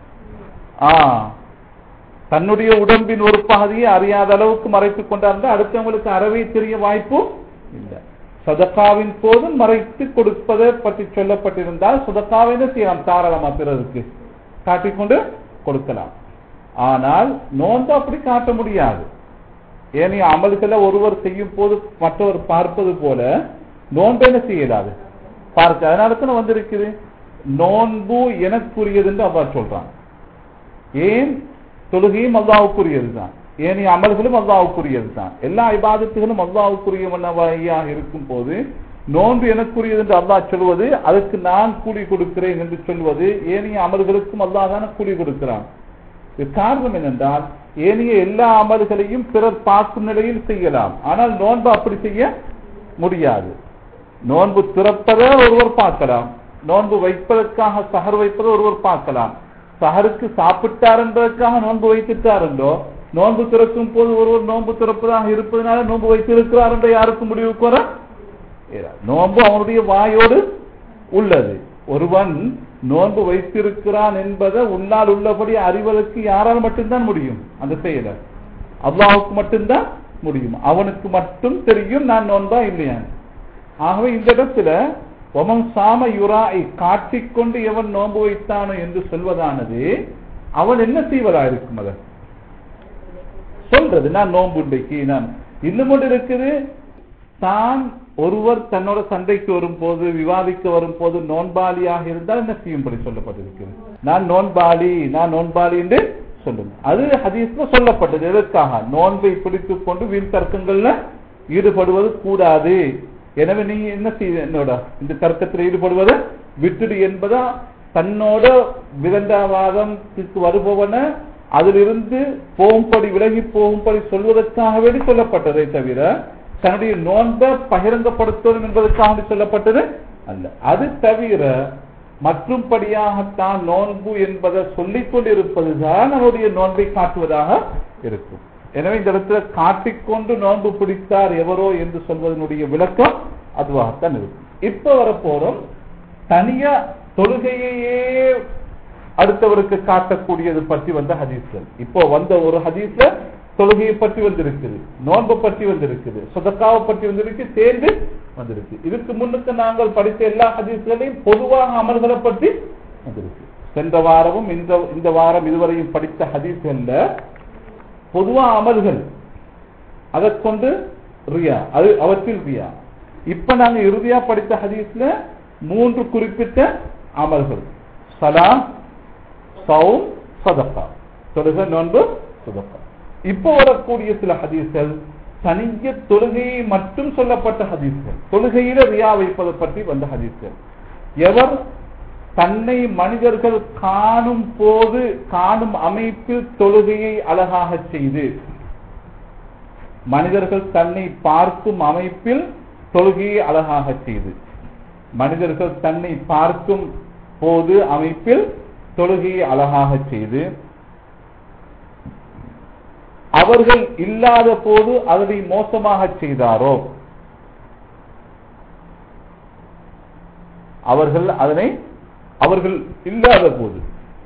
தன்னுடைய உடம்பின் ஒரு பகுதியை அறியாத அளவுக்கு மறைத்துக் கொண்டார் அடுத்தவங்களுக்கு அறவே தெரிய வாய்ப்பு இல்லை சதக்காவின் போதும் மறைத்து கொடுப்பதை பற்றி சொல்லப்பட்டிருந்தால் சதக்காவை செய்யலாம் தாராளமா பிறருக்கு காட்டிக்கொண்டு கொடுக்கலாம் ஆனால் நோன்பு அப்படி காட்ட முடியாது ஏனைய அமல்களை ஒருவர் செய்யும் போது மற்றவர் பார்ப்பது போல நோன்பு என்ன செய்யலாது பார்க்க அதனால தான் வந்திருக்குது நோன்பு எனக்குரியது என்று அவ்வா சொல்றான் ஏன் தொழுகையும் அல்லாவுக்குரியது தான் ஏனைய அமல்களும் அல்லாவுக்குரியது தான் எல்லா இபாதத்துகளும் அல்லாவுக்குரியவனவையாக இருக்கும் போது நோன்பு எனக்குரியது என்று அல்லாஹ் சொல்வது அதுக்கு நான் கூலி கொடுக்கிறேன் என்று சொல்வது ஏனைய அமல்களுக்கும் அல்லாஹ் தானே கூலி கொடுக்கிறான் இது காரணம் என்னென்றால் ஏனைய எல்லா அமல்களையும் பிறர் பார்க்கும் நிலையில் செய்யலாம் ஆனால் நோன்பு அப்படி செய்ய முடியாது நோன்பு திறப்பதை ஒருவர் பார்க்கலாம் நோன்பு வைப்பதற்காக சஹர் வைப்பதை ஒருவர் பார்க்கலாம் சஹருக்கு சாப்பிட்டார் என்பதற்காக நோன்பு வைத்துட்டார் என்றோ நோன்பு திறக்கும் போது ஒருவர் நோன்பு திறப்பதாக இருப்பதனால நோன்பு வைத்திருக்கிறார் என்ற யாருக்கும் முடிவுக்கு வர இயலாது. நோன்பு அவனுடைய வாயோடு உள்ளது ஒருவன் நோன்பு வைத்திருக்கிறான் என்பதை உன்னால் உள்ளபடி அறிவதற்கு யாரால் மட்டும்தான் முடியும் அந்த செயலை அல்லாஹுக்கு மட்டும்தான் முடியும் அவனுக்கு மட்டும் தெரியும் நான் நோன்பா இல்லையா ஆகவே இந்த இடத்துல ஒமன் சாம யுராய் காட்டிக்கொண்டு எவன் நோன்பு வைத்தானோ என்று சொல்வதானது அவன் என்ன செய்வதா இருக்கும் அதை சொல்றது நான் நோன்பு இன்றைக்கு நான் இன்னும் ஒன்று இருக்குது தான் ஒருவர் தன்னோட சண்டைக்கு வரும்போது விவாதிக்க வரும்போது நோன்பாளியாக இருந்தால் என்ன செய்யும்படி சொல்லப்பட்டிருக்கிறது நான் நோன்பாளி நான் நோன்பாளி என்று சொல்லுங்க அது ஹதீஸ்ல சொல்லப்பட்டது எதற்காக நோன்பை பிடித்துக் கொண்டு வீண் தர்க்கங்கள்ல ஈடுபடுவது கூடாது எனவே நீங்க என்ன செய்ய என்னோட இந்த தர்க்கத்தில் ஈடுபடுவதை விட்டுடு என்பதா தன்னோட விதண்டாவாதத்துக்கு வருபவன அதிலிருந்து போகும்படி விலகி போகும்படி சொல்வதற்காக வேண்டி சொல்லப்பட்டதை தவிர தன்னுடைய நோன்பை பகிரங்கப்படுத்துவதும் என்பதற்காக சொல்லப்பட்டது அல்ல அது தவிர மற்றும்படியாகத்தான் நோன்பு என்பதை சொல்லிக் கொண்டிருப்பதுதான் நம்முடைய நோன்பை காட்டுவதாக இருக்கும் எனவே இந்த இடத்துல காட்டிக்கொண்டு நோன்பு பிடித்தார் எவரோ என்று சொல்வதனுடைய விளக்கம் அதுவாகத்தான் இருக்கும் இப்ப வரப்போறோம் தனியா தொழுகையையே அடுத்தவருக்கு காட்டக்கூடியது பற்றி வந்த ஹதீஸ்கள் இப்போ வந்த ஒரு ஹதீஸ்ல தொழுகையை பற்றி வந்திருக்குது நோன்பை பற்றி வந்திருக்குது சுதக்காவை பற்றி வந்திருக்கு சேர்ந்து வந்திருக்கு இதுக்கு முன்னுக்கு நாங்கள் படித்த எல்லா ஹதீஸ்களையும் பொதுவாக அமல்களை பற்றி வந்திருக்கு சென்ற வாரமும் இந்த இந்த வாரம் இதுவரையும் படித்த ஹதீஸ்கள்ல பொதுவா அமல்கள் அதை கொண்டு ரியா அது அவற்றில் ரியா இப்ப நாங்க இறுதியா படித்த ஹதீஸ்ல மூன்று குறிப்பிட்ட அமல்கள் சலா சவும் சதக்கா தொழுகை நோன்பு சதக்கா இப்போ வரக்கூடிய சில ஹதீஸ்கள் தனிய தொழுகையை மட்டும் சொல்லப்பட்ட ஹதீஸ்கள் தொழுகையில ரியா வைப்பதை பற்றி வந்த ஹதீஸ்கள் எவர் தன்னை மனிதர்கள் காணும் போது காணும் அமைப்பில் தொழுகையை அழகாக செய்து மனிதர்கள் தன்னை பார்க்கும் அமைப்பில் தொழுகையை அழகாக செய்து மனிதர்கள் தன்னை பார்க்கும் போது அமைப்பில் தொழுகையை அழகாக செய்து அவர்கள் இல்லாத போது அதனை மோசமாக செய்தாரோ அவர்கள் அதனை அவர்கள் இல்லாத போது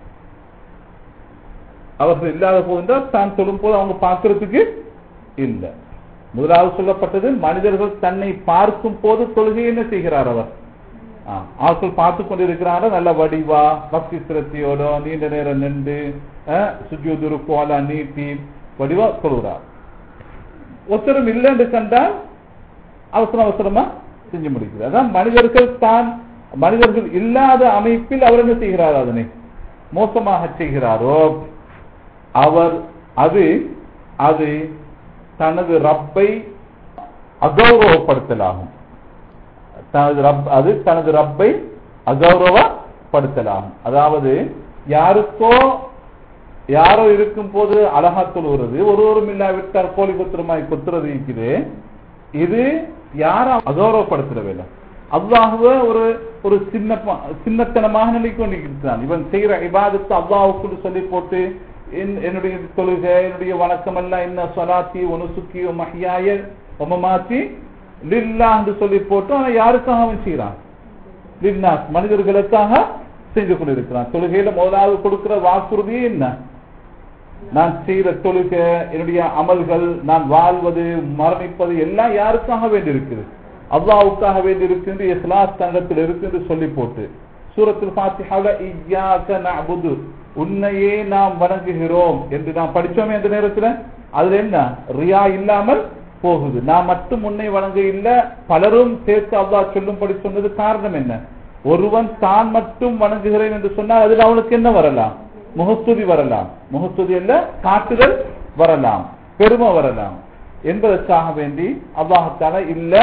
அவர்கள் இல்லாத போது என்றால் தான் சொல்லும் போது அவங்க பார்க்கறதுக்கு இல்லை முதலாவது சொல்லப்பட்டது மனிதர்கள் தன்னை பார்க்கும் போது தொழுகை என்ன செய்கிறார் அவர் ஆட்கள் பார்த்து கொண்டிருக்கிறாங்க நல்ல வடிவா பக்தி சிரத்தையோட நீண்ட நேரம் நின்று சுஜூதுரு கோலா நீட்டி வடிவா சொல்கிறார் ஒருத்தரும் இல்லை என்று கண்டால் அவசரம் அவசரமா செஞ்சு முடிக்கிறார் அதான் மனிதர்கள் தான் மனிதர்கள் இல்லாத அமைப்பில் அவர் என்ன செய்கிறார் அதனை மோசமாக செய்கிறாரோ அவர் அது அது தனது ரப்பை அகௌரவப்படுத்தலாகும் தனது ரப் அது தனது ரப்பை அகௌரவப்படுத்தலாகும் அதாவது யாருக்கோ யாரோ இருக்கும் போது அழகா தொழுகிறது ஒருவரும் இல்லாவிட்டால் கோழி குத்திரமாய் குத்துறது இருக்குது இது யாரும் அகௌரவப்படுத்தவே அல்லாஹுவ ஒரு ஒரு சின்ன சின்னத்தனமாக நிலைக்கொண்டிருக்கிறான் இவன் செய்கிற இபாதத்து அல்லாஹுக்கு சொல்லி போட்டு என்னுடைய தொழுகை என்னுடைய வணக்கம் எல்லாம் என்ன சொலாத்தி ஒனுசுக்கி மஹியாய ஒமமாத்தி லில்லா என்று சொல்லி போட்டு அவன் யாருக்காக அவன் செய்யறான் லில்லா மனிதர்களுக்காக செஞ்சு கொண்டிருக்கிறான் தொழுகையில முதலாவது கொடுக்கிற வாக்குறுதியே என்ன நான் செய்கிற தொழுகை என்னுடைய அமல்கள் நான் வாழ்வது மரணிப்பது எல்லாம் யாருக்காக வேண்டி இருக்குது அல்லாவுக்காக வேண்டி இருக்கு இஸ்லாஸ் தங்கத்தில் இருக்கு என்று சொல்லி போட்டு சூரத்தில் பாத்திஹால இய்யாக நஅபுது உன்னையே நாம் வணங்குகிறோம் என்று நாம் படிச்சோமே அந்த நேரத்தில் அதுல என்ன ரியா இல்லாமல் போகுது நான் மட்டும் உன்னை வணங்க இல்ல பலரும் சேர்த்து அல்லாஹ் சொல்லும்படி சொன்னது காரணம் என்ன ஒருவன் தான் மட்டும் வணங்குகிறேன் என்று சொன்னால் அதில் அவனுக்கு என்ன வரலாம் முகஸ்துதி வரலாம் முகஸ்துதி அல்ல காட்டுதல் வரலாம் பெருமை வரலாம் என்பதற்காக வேண்டி அல்லாஹால இல்ல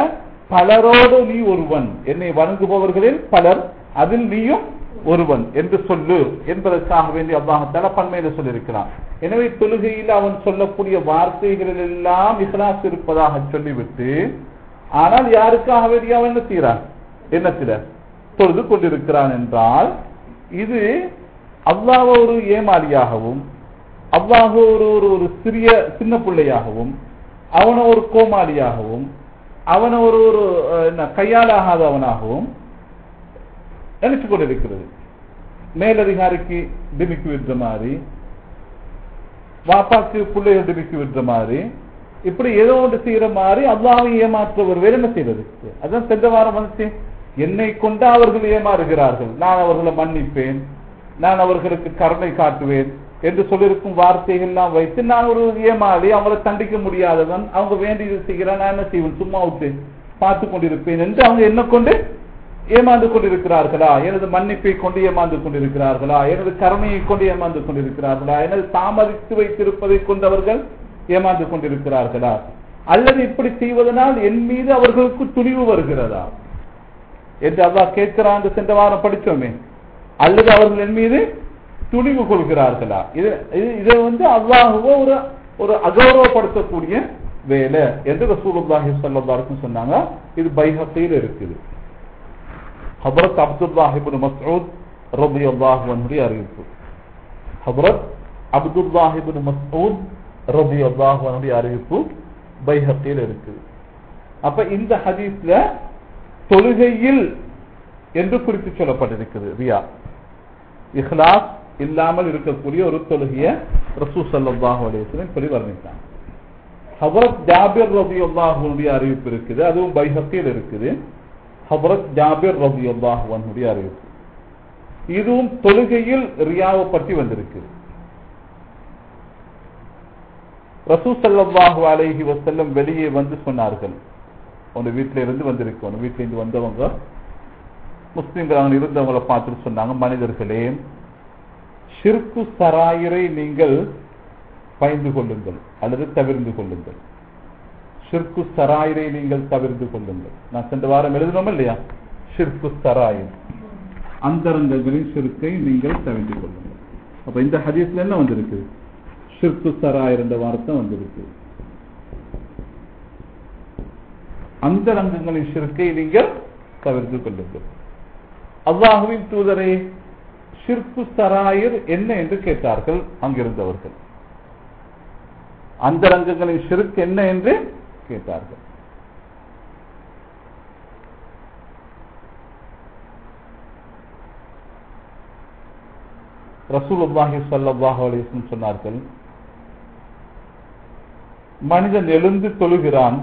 பலரோடு நீ ஒருவன் என்னை வணங்குபவர்களில் பலர் அதில் நீயும் ஒருவன் என்று சொல்லு என்பதற்காக வேண்டி அல்லாஹால பன்மையில சொல்லியிருக்கிறான் எனவே தொழுகையில் அவன் சொல்லக்கூடிய வார்த்தைகளில் எல்லாம் இஹ்லாஸ் இருப்பதாக சொல்லிவிட்டு ஆனால் யாருக்காக வேண்டி அவன் என்ன செய்யறான் என்னத்தில தொழுது கொண்டிருக்கிறான் என்றால் இது அல்லாஹ் ஒரு ஏமாளியாகவும் அல்லாஹ் ஒரு ஒரு ஒரு சிறிய சின்ன பிள்ளையாகவும் அவனை ஒரு கோமாளியாகவும் அவனை ஒரு ஒரு அஹ், என்ன கையாலாகாதவனாகவும் நினைச்சு கொண்டிருக்கிறது மேலதிகாரிக்கு டிமிக்கி விடுற மாதிரி வாப்பாக்கு பிள்ளைகள் டிமிக்கி விடுற மாதிரி இப்படி ஏதோ ஒன்று செய்யற மாதிரி அல்லாவை ஏமாற்றுவர் வேற என்ன செய்யறது அதான் சென்ற வாரம் வந்துச்சு என்னை கொண்டு அவர்கள் ஏமாறுகிறார்கள் நான் அவர்களை மன்னிப்பேன் நான் அவர்களுக்கு கருணை காட்டுவேன் என்று சொல்லியிருக்கும் வார்த்தைகள் எல்லாம் வைத்து நான் ஒரு ஏமாளி அவங்களை தண்டிக்க முடியாதவன் அவங்க வேண்டியது செய்கிறேன் நான் என்ன செய்வேன் சும்மா விட்டு பார்த்து கொண்டிருப்பேன் என்று அவங்க என்ன கொண்டு ஏமாந்து கொண்டிருக்கிறார்களா எனது மன்னிப்பை கொண்டு ஏமாந்து கொண்டிருக்கிறார்களா எனது கருணையை கொண்டு ஏமாந்து கொண்டிருக்கிறார்களா எனது தாமதித்து வைத்திருப்பதை கொண்டு அவர்கள் ஏமாந்து கொண்டிருக்கிறார்களா அல்லது இப்படி செய்வதனால் என் மீது அவர்களுக்கு துணிவு வருகிறதா என்று அல்லாஹ் கேட்கிறான் சென்ற வாரம் படிச்சோமே அல்லது அவர்கள் என் மீது துணிவு கொள்கிறார்களா இது இது- இதை வந்து அல்லாஹுவோ ஒரு ஒரு அகௌரவப்படுத்தக்கூடிய வேலை என்று ரசூலுல்லாஹி ஸல்லல்லாஹு அலைஹி வஸல்லம் சொன்னாங்க இது பைஹத்தியில் இருக்குது ஹபரத் அப்துல்லாஹ் இப்னு மஸ்ஊத் ரலியல்லாஹு அன்ஹு அறிவிப்பு ஹபரத் அப்துல்லாஹ் இப்னு மஸ்ஊத் ரலியல்லாஹு அன்ஹு அறிவிப்பு பைஹத்தியில் இருக்குது அப்ப இந்த ஹதீஸ்ல தொழுகையில் என்று குறித்து சொல்லப்பட்டிருக்கிறது ரியா இஹ்லாஸ் இல்லாமல் இருக்கக்கூடிய ஒரு தொழுகைய ரசூ ஸல்லல்லாஹு அலைஹி வஸல்லம் இப்படி வர்ணித்தாங்க ஹபரத் ஜாபிர் ரலியல்லாஹுடைய அறிவிப்பு இருக்குது அதுவும் பைஹத்தியில் இருக்குது ஹபரத் ஜாபிர் ரலியல்லாஹு அன்ஹுடைய அறிவிப்பு இதுவும் தொழுகையில் ரியாவை பற்றி வந்திருக்கு ரசூ ஸல்லல்லாஹு அலைஹி வஸல்லம் வெளியே வந்து சொன்னார்கள் உங்க வீட்டில இருந்து வந்திருக்கு உங்க வீட்டில இருந்து வந்தவங்க முஸ்லிம்கள் அங்க இருந்தவங்களை பார்த்துட்டு சொன்னாங்க மனிதர்களே ஷிர்கு சராயிரை நீங்கள் பயந்து கொள்ளுங்கள் அல்லது தவிர்ந்து கொள்ளுங்கள் ஷிர்கு சராயிரை நீங்கள் தவிர்த்து கொள்ளுங்கள் நான் சென்ற வாரம் எழுதினோம் இல்லையா ஷிர்கு சராயிர் அந்தரங்கங்களின் ஷிர்கை நீங்கள் தவிர்த்து கொள்ளுங்கள் அப்ப இந்த ஹதீஸ்ல என்ன வந்திருக்கு ஷிர்கு சராயிர் என்ற வார்த்தை வந்திருக்கு அந்தரங்கங்களின் ஷிர்கை நீங்கள் தவிர்த்து கொள்ளுங்கள் அல்லாஹுவின் தூதரே ஷிர்கு சராயிர் என்ன என்று கேட்டார்கள் அங்கிருந்தவர்கள் அந்தரங்கங்களின் ஷிர்க் என்ன என்று கேட்டார்கள் ரசூலுல்லாஹி ஸல்லல்லாஹு அலைஹி வஸல்லம் சொன்னார்கள் மனிதன் எழுந்து தொழுகிறான்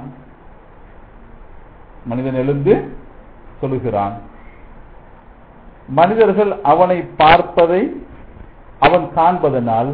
மனிதன் எழுந்து தொழுகிறான் மனிதர்கள் அவனை பார்ப்பதை அவன் காண்பதனால்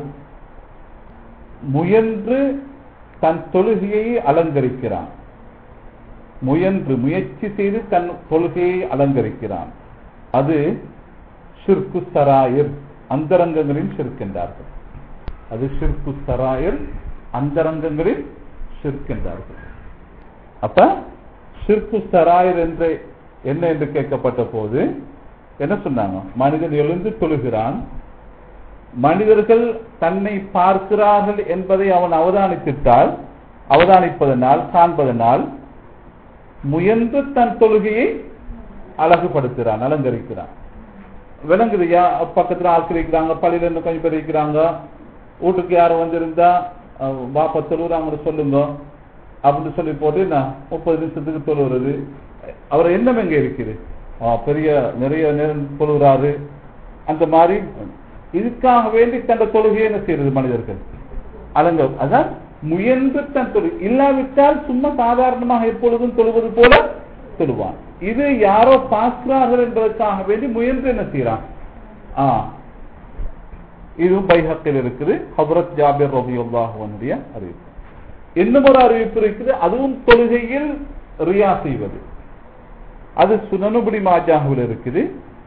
முயன்று தன் தொழுகையை அலங்கரிக்கிறான் முயன்று முயற்சி செய்து தன் தொழுகையை அலங்கரிக்கிறான் அது ஷிர்கு சராயர் அந்தரங்கங்களின் ஷிர்க் அது ஷிர்கு சராயர் அந்தரங்கங்களில் ஷிர்க் என்றார்கள் அப்ப ஷிர்கு சராயர் என்று என்ன என்று கேட்கப்பட்ட போது என்ன சொன்னாங்க மனிதன் எழுந்து தொழுகிறான் மனிதர்கள் தன்னை பார்க்கிறார்கள் என்பதை அவன் அவதானித்திட்டால் அவதானிப்பதனால் காண்பதனால் முயன்று தன் தொழுகையை அழகுபடுத்துறான் அலங்கரிக்கிறான் விளங்குது யா பக்கத்துல ஆட்கள் இருக்கிறாங்க பள்ளியில இன்னும் கொஞ்சம் பேர் இருக்கிறாங்க வீட்டுக்கு யாரும் வந்திருந்தா அஹ், வாப்பா தொழுகிறாங்க சொல்லுங்க அப்படின்னு சொல்லி போட்டு நான் முப்பது நிமிஷத்துக்கு தொழுகிறது அவர் எண்ணம் எங்க இருக்குது ஆ, பெரிய நிறைய நேரம் தொழுகிறாரு அந்த மாதிரி இதுக்காக வேண்டி தன் தொழுகையை என்ன செய்யறது மனிதர்கள் அலங்க அதான் முயன்று தன் தொழு இல்லாவிட்டால் சும்மா சாதாரணமாக எப்பொழுதும் தொழுவது போல தொழுவான் இது யாரோ பார்க்கிறார்கள் என்பதற்காக வேண்டி முயன்று என்ன செய்யறான் ஆ இதுவும் பைஹத்தில் இருக்குது ஹபரத் ஜாபிர் ரபியுல்லாஹுவனுடைய அறிவிப்பு இன்னும் ஒரு அறிவிப்பு இருக்குது அதுவும் தொழுகையில் ரியா செய்வது அது சுனனுபடி மாஜாவில் இருக்குது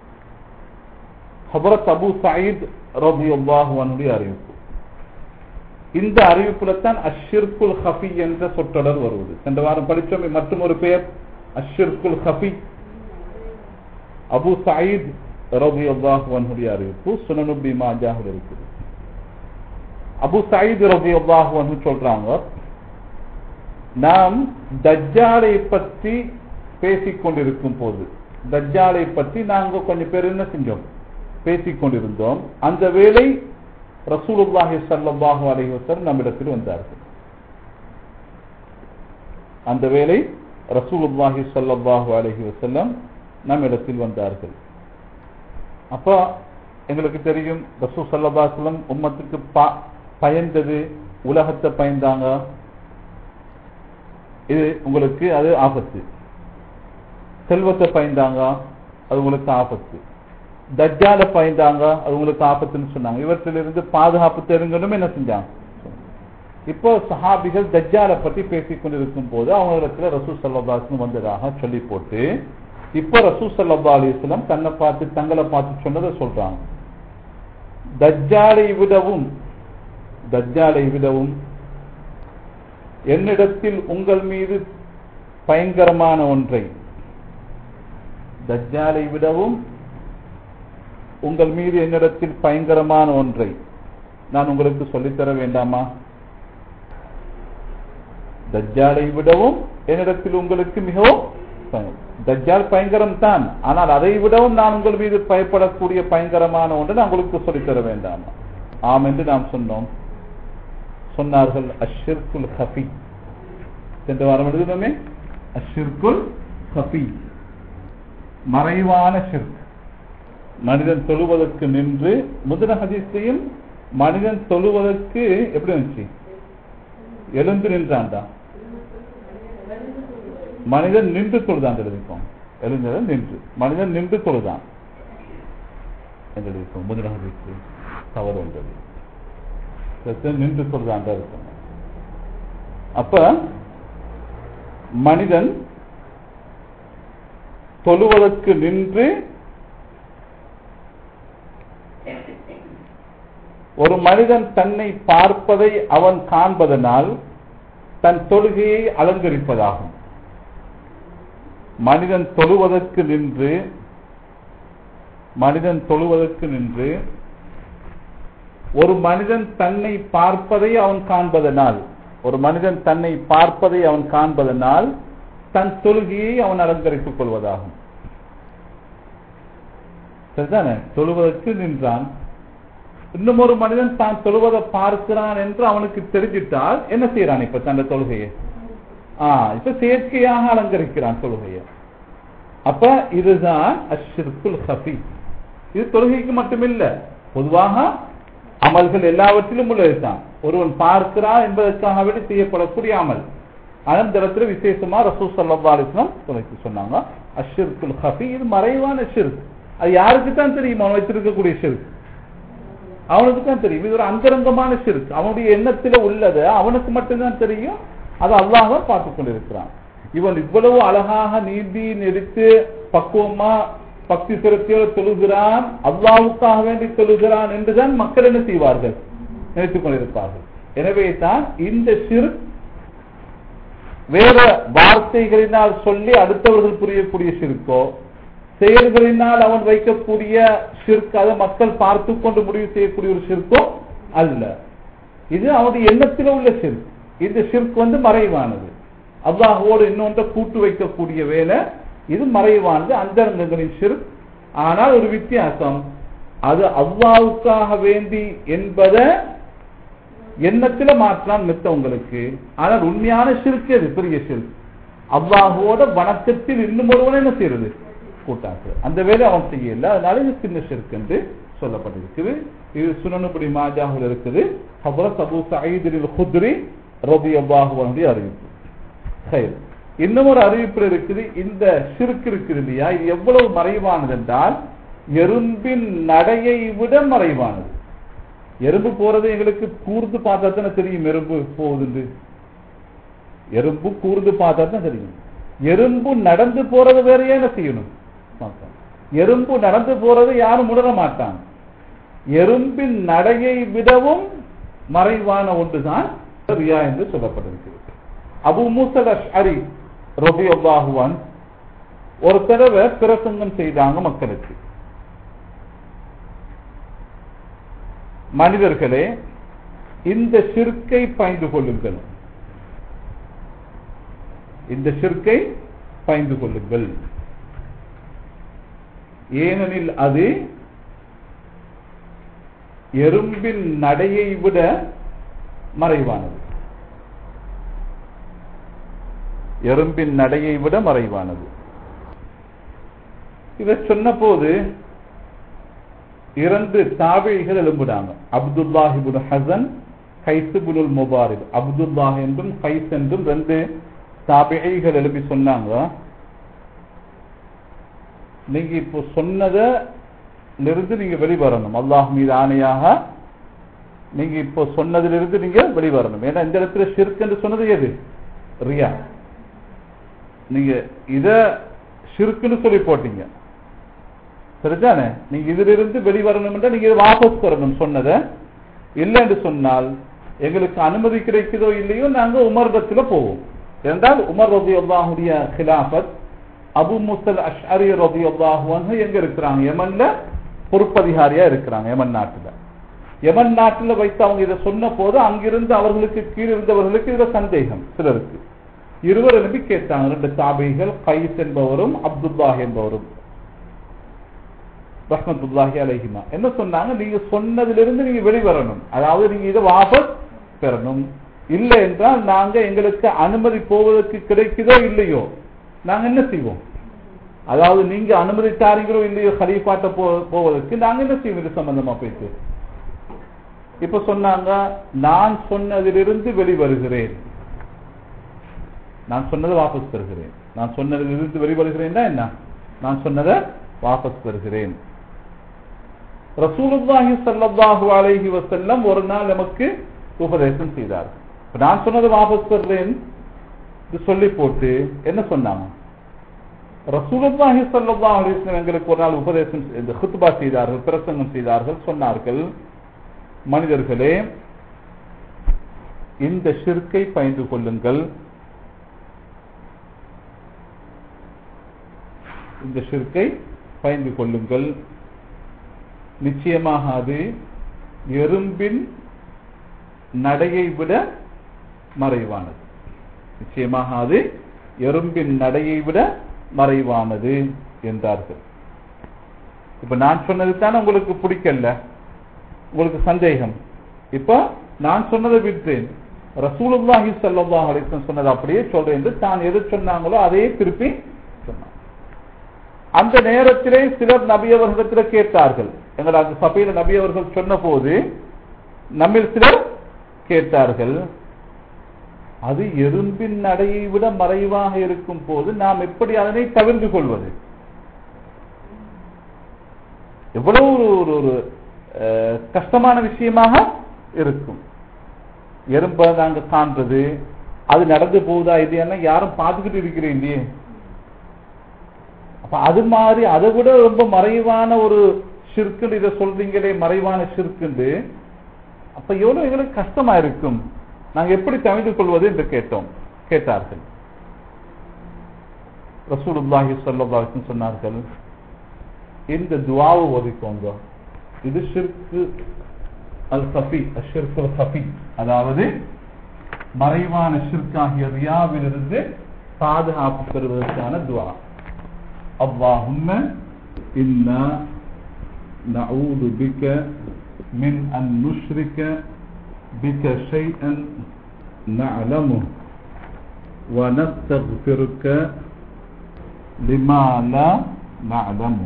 ஹபரத் அபு சயீத் ரபியுல்லாஹுவனுடைய அறிவிப்பு இந்த அறிவிப்புல தான் அஷிர்குல் ஹஃபி என்ற சொற்றொடர் வருவது சென்ற வாரம் படித்தோம் மற்றும் ஒரு பெயர் அஷ்ஷிர்குல் ஹஃபி அபு சயீத் ரபி அல்லாஹுவனுடைய அறிவிப்பு சுனனுபி மாஜாவில் இருக்குது அபு சயீத் ரபி அல்லாஹுவன் சொல்றாங்க நாம் தஜ்ஜாலை பற்றி பேசிக் கொண்டிருக்கும் போது தஜ்ஜாலை பற்றி நாங்க கொஞ்சம் பேர் என்ன செஞ்சோம் பேசிக் கொண்டிருந்தோம் அந்த வேளை ரசூலுல்லாஹி ஸல்லல்லாஹு அலைஹி வஸல்லம் நம்மிடத்தில் வந்தார்கள் அந்த வேளை ரசூலுல்லாஹி ஸல்லல்லாஹு அலைஹி வஸல்லம் நம்மிடத்தில் வந்தார்கள் அப்ப எங்களுக்கு தெரியும் ரசூல் ஸல்லல்லாஹு அலைஹி வஸல்லம் உம்மத்துக்கு ப- பயந்தது உலகத்தை பயந்தாங்க இது உங்களுக்கு அது ஆபத்து செல்வத்தை பயந்தாங்க அது உங்களுக்கு ஆபத்து தஜ்ஜால பயந்தாங்க அது உங்களுக்கு ஆபத்துன்னு சொன்னாங்க இவற்றிலிருந்து பாதுகாப்பு தெரிஞ்சணும் என்ன செஞ்சாங்க இப்போ சஹாபிகள் தஜ்ஜாலை பற்றி பேசிக் கொண்டிருக்கும் போது அவங்களிடத்துல ரசூ சல்லாஸ்னு வந்ததாக சொல்லி போட்டு இப்போ ரசூ சல்லா அலிஸ்லாம் தன்னை பார்த்து தங்களை பார்த்து சொன்னதை சொல்றாங்க தஜ்ஜாலை விடவும் தஜ்ஜாலை விடவும் என்னிடத்தில் உங்கள் மீது பயங்கரமான ஒன்றை தஜ்ஜாலை விடவும் உங்கள் மீது என்னிடத்தில் பயங்கரமான ஒன்றை நான் உங்களுக்கு சொல்லித்தர வேண்டாமா தஜ்ஜாலை விடவும் என்னிடத்தில் உங்களுக்கு மிகவும் பயம். தஜ்ஜால் பயங்கரம் தான் ஆனால் அதை விடவும் நான் உங்கள் மீது பயப்படக்கூடிய பயங்கரமான ஒன்றை நான் உங்களுக்கு சொல்லித்தர வேண்டாமா ஆம் என்று நாம் சொன்னோம் சொன்னார்கள் அஷ்ஷிர்குல் ஹஃபி சென்ற வாரம் எழுதுனோமே அஷ்ஷிர்குல் ஹஃபி மறைவான ஷிர்க் மனிதன் தொழுவதற்கு நின்று முதல ஹதீஸையும் மனிதன் தொழுவதற்கு எப்படி இருந்துச்சு எழுந்து நின்றான்டா மனிதன் நின்று தொழுதான் எழுதிப்போம் எழுந்தது நின்று மனிதன் நின்று தொழுதான் என்று எழுதிப்போம் முதல ஹதீஸ் தவறு வந்தது சத்து நின்று சொல்றாங்க இருக்கும் அப்ப மனிதன் தொழுவதற்கு நின்று ஒரு மனிதன் தன்னை பார்ப்பதை அவன் காண்பதனால் தன் தொழுகையை அலங்கரிப்பதாகும் மனிதன் தொழுவதற்கு நின்று மனிதன் தொழுவதற்கு நின்று ஒரு மனிதன் தன்னை பார்ப்பதை அவன் காண்பதனால் ஒரு மனிதன் தன்னை பார்ப்பதை அவன் காண்பதனால் தன் தொழுகையை அவன் அலங்கரித்துக் கொள்வதாகும் சரிதானே தொழுவதற்கு நின்றான் இன்னும் ஒரு மனிதன் தான் தொழுவதை பார்க்கிறான் என்று அவனுக்கு தெரிஞ்சிட்டால் என்ன செய்யறான் இப்ப தன் தொழுகையை ஆ இப்ப செயற்கையாக அலங்கரிக்கிறான் தொழுகையை அப்ப இதுதான் அஷ்ஷிர்குல் ஹஃபி இது தொழுகைக்கு மட்டுமில்ல பொதுவாக அமல்கள் எல்லாவற்றிலும் உள்ளதுதான் ஒருவன் பார்க்கிறான் என்பதற்காக வேண்டி செய்யப்படக்கூடிய அமல் அந்த இடத்துல விசேஷமா ரசூ சல்லா அலிஸ்லாம் தொலைக்கு சொன்னாங்க அஷ்ஷிர்குல் ஹஃபி இது மறைவான ஷிர்க் அது யாருக்கு தான் தெரியும் அவன் வைத்திருக்கக்கூடிய ஷிர்க் அவனுக்கு தான் தெரியும் இது ஒரு அந்தரங்கமான ஷிர்க் அவனுடைய எண்ணத்துல உள்ளது அவனுக்கு மட்டும்தான் தெரியும் அது அல்லாஹ் தான் பார்த்து கொண்டிருக்கிறான் இவன் இவ்வளவு அழகாக நீதி நெறித்து பக்குவமா பக்தி சிறத்தியோடு தொழுகிறான் அல்லாவுக்காக வேண்டி தொழுகிறான் என்றுதான் மக்கள் என்ன செய்வார்கள் நினைத்துக் கொண்டிருப்பார்கள் எனவே தான் இந்த ஷிர்க் வேற வார்த்தைகளினால் சொல்லி அடுத்தவர்கள் புரியக்கூடிய ஷிர்கோ செயல்களினால் அவன் வைக்கக்கூடிய ஷிர்க் அதை மக்கள் பார்த்து கொண்டு முடிவு செய்யக்கூடிய ஒரு ஷிர்கோ அல்ல இது அவனுடைய எண்ணத்தில் உள்ள ஷிர்க் இந்த ஷிர்க் வந்து மறைவானது அல்லாஹோடு இன்னொன்றை கூட்டு வைக்கக்கூடிய வேலை இது மறைவானது அந்தரங்கங்களின் ஷிர்க் ஆனால் ஒரு வித்தியாசம் அது அல்லாவுக்காக வேண்டி என்பதை எண்ணத்துல மாற்றான் மித்தவங்களுக்கு ஆனால் உண்மையான ஷிர்க் அது பெரிய ஷிர்க் அல்லாஹோட வணக்கத்தில் இன்னும் ஒருவன் என்ன செய்யறது கூட்டாக்கு அந்த வேலை அவன் செய்யல அதனால இது சின்ன ஷிர்க் என்று சொல்லப்பட்டிருக்குது இது சுனனுபடி மாஜாவில் இருக்குது ஹபரத் அபு சயீதில் குத்ரி ரபி அல்லாஹுவனுடைய அறிவிப்பு சரி இன்னும் ஒரு அறிவிப்பு இருக்குது இந்த ஷிர்க் இருக்குது இல்லையா இது எவ்வளவு மறைவானது என்றால் எறும்பின் நடையை விட மறைவானது எறும்பு போறது எங்களுக்கு கூர்ந்து பார்த்தா தானே தெரியும் எறும்பு போகுதுன்னு எறும்பு கூர்ந்து பார்த்தா தான் தெரியும் எறும்பு நடந்து போறது வேற என்ன செய்யணும் பார்க்கணும். எறும்பு நடந்து போறது யாரும் உணர மாட்டாங்க எறும்பின் நடையை விடவும் மறைவான ஒன்றுதான் ரியா என்று சொல்லப்பட்டிருக்கிறது அபு மூசல் அஷ்அரி ரபி அல்லாஹுவான் ஒரு தடவை பிரசங்கம் செய்தாங்க மக்களுக்கு மனிதர்களே இந்த சிற்கை பயந்து கொள்ளுங்கள் இந்த சிற்கை பயந்து கொள்ளுங்கள் ஏனெனில் அது எறும்பின் நடையை விட மறைவானது எறும்பின் நடையை விட மறைவானது இதை சொன்ன போது இரண்டு தாபிழிகள் எழும்புனாங்க அப்துல்லாஹிபுல் ஹசன் கைசுபுல் முபாரிப் அப்துல்லாஹ் என்றும் கைஸ் என்றும் ரெண்டு தாபிழிகள் எழுப்பி சொன்னாங்க நீங்க இப்போ சொன்னதை இருந்து நீங்க வெளிவரணும் அல்லாஹ் மீது ஆணையாக நீங்க இப்போ சொன்னதிலிருந்து நீங்க வெளிவரணும் ஏன்னா இந்த இடத்துல ஷிர்க் என்று சொன்னது எது ரியா நீங்க இத ஷிர்க்குன்னு சொல்லி போட்டீங்க சரிதானே நீங்க இதிலிருந்து வெளிவரணும் என்றால் நீங்க இதை வாபஸ் தரணும் சொன்னதை இல்லை என்று சொன்னால் எங்களுக்கு அனுமதி கிடைக்குதோ இல்லையோ நாங்க உமர்தத்துல போவோம் என்றால் உமர் ரபி அல்லாஹுடைய ஹிலாபத் அபு முசல் அஷ்அரி ரபி அல்லாஹு எங்க இருக்கிறாங்க யமன்ல பொறுப்பதிகாரியா இருக்கிறாங்க யமன் நாட்டுல யமன் நாட்டுல வைத்து அவங்க இதை சொன்ன போது அங்கிருந்து அவர்களுக்கு கீழ் இருந்தவர்களுக்கு இதுல சந்தேகம் சிலருக்கு இருவர் எழுப்பி கேட்டாங்க ரெண்டு தாபிகள் கைஸ் என்பவரும் அப்துல்லாஹ் என்பவரும் ரஹமத்துல்லாஹி அலைஹிமா என்ன சொன்னாங்க நீங்க சொன்னதிலிருந்து நீங்க வெளிவரணும் அதாவது நீங்க இதை வாபஸ் பெறணும் இல்லை என்றால் நாங்க எங்களுக்கு அனுமதி போவதற்கு கிடைக்குதோ இல்லையோ நாங்க என்ன செய்வோம் அதாவது நீங்க அனுமதித்தாரீங்களோ இல்லையோ ஹலீஃபாட்ட போவதற்கு நாங்க என்ன செய்வோம் இது சம்பந்தமா போயிட்டு இப்ப சொன்னாங்க நான் சொன்னதிலிருந்து வெளிவருகிறேன் நான் சொன்னதை வாபஸ் பெறுகிறேன் நான் சொன்னதிலிருந்து வெளிவருகிறேன் என்ன நான் சொன்னதை வாபஸ் பெறுகிறேன் ரசூலுல்லாஹி ஸல்லல்லாஹு அலைஹி வஸல்லம் ஒரு நாள் நமக்கு உபதேசம் செய்தார் நான் சொன்னதை வாபஸ் பெறுறேன் சொல்லி போட்டு என்ன சொன்னாங்க ரசூலுல்லாஹி ஸல்லல்லாஹு அலைஹி வஸல்லம் எங்களுக்கு ஒரு நாள் உபதேசம் இந்த ஹுத்பா செய்தார்கள் பிரசங்கம் செய்தார்கள் சொன்னார்கள் மனிதர்களே இந்த ஷிர்கை பயந்து கொள்ளுங்கள் இந்த ஷிர்கை பயந்து கொள்ளுங்கள் நிச்சயமாக அது எறும்பின் நடையை விட மறைவானது நிச்சயமாக அது எறும்பின் நடையை விட மறைவானது என்றார்கள் இப்ப நான் சொன்னது தானே உங்களுக்கு பிடிக்கல உங்களுக்கு சந்தேகம் இப்ப நான் சொன்னதை விட்டேன் ரசூலுல்லாஹி ஸல்லல்லாஹு அலைஹி வஸல்லம் சொன்னது அப்படியே சொல்றேன் என்று தான் எது சொன்னாங்களோ அதையே திருப்பி சொன்னாங்க அந்த நேரத்திலே சிலர் நபி அவர்களிடத்தில் கேட்டார்கள் எங்கள் அந்த சபையில நபி அவர்கள் சொன்ன போது நம்மில் சிலர் கேட்டார்கள் அது எறும்பின் நடையை விட மறைவாக இருக்கும் போது நாம் எப்படி அதனை தவிர்த்து கொள்வது எவ்வளவு ஒரு ஒரு ஒரு கஷ்டமான விஷயமாக இருக்கும் எறும்ப நாங்க காண்றது அது நடந்து போகுதா இல்லையா யாரும் பார்த்துக்கிட்டு இருக்கிறேன் இல்லையே அப்ப அது மாதிரி அதை விட ரொம்ப மறைவான ஒரு ஷிர்க்குன்னு இதை சொல்றீங்களே மறைவான ஷிர்க்குண்டு அப்ப எவ்வளவு எங்களுக்கு கஷ்டமா இருக்கும் நாங்க எப்படி தவிர்த்து கொள்வது என்று கேட்டோம் கேட்டார்கள் ரசூலுல்லாஹி ஸல்லல்லாஹு சொன்னார்கள் இந்த துவாவை ஒதுக்கோங்க இது ஷிர்கு அல் சஃபி அஷிர்கு சஃபி அதாவது மறைவான ஷிர்காகிய ரியாவிலிருந்து பாதுகாப்பு பெறுவதற்கான துவா اللهم إنا نعوذ بك من أن نشرك بك شيئا نعلمه ونستغفرك لما لا نعلمه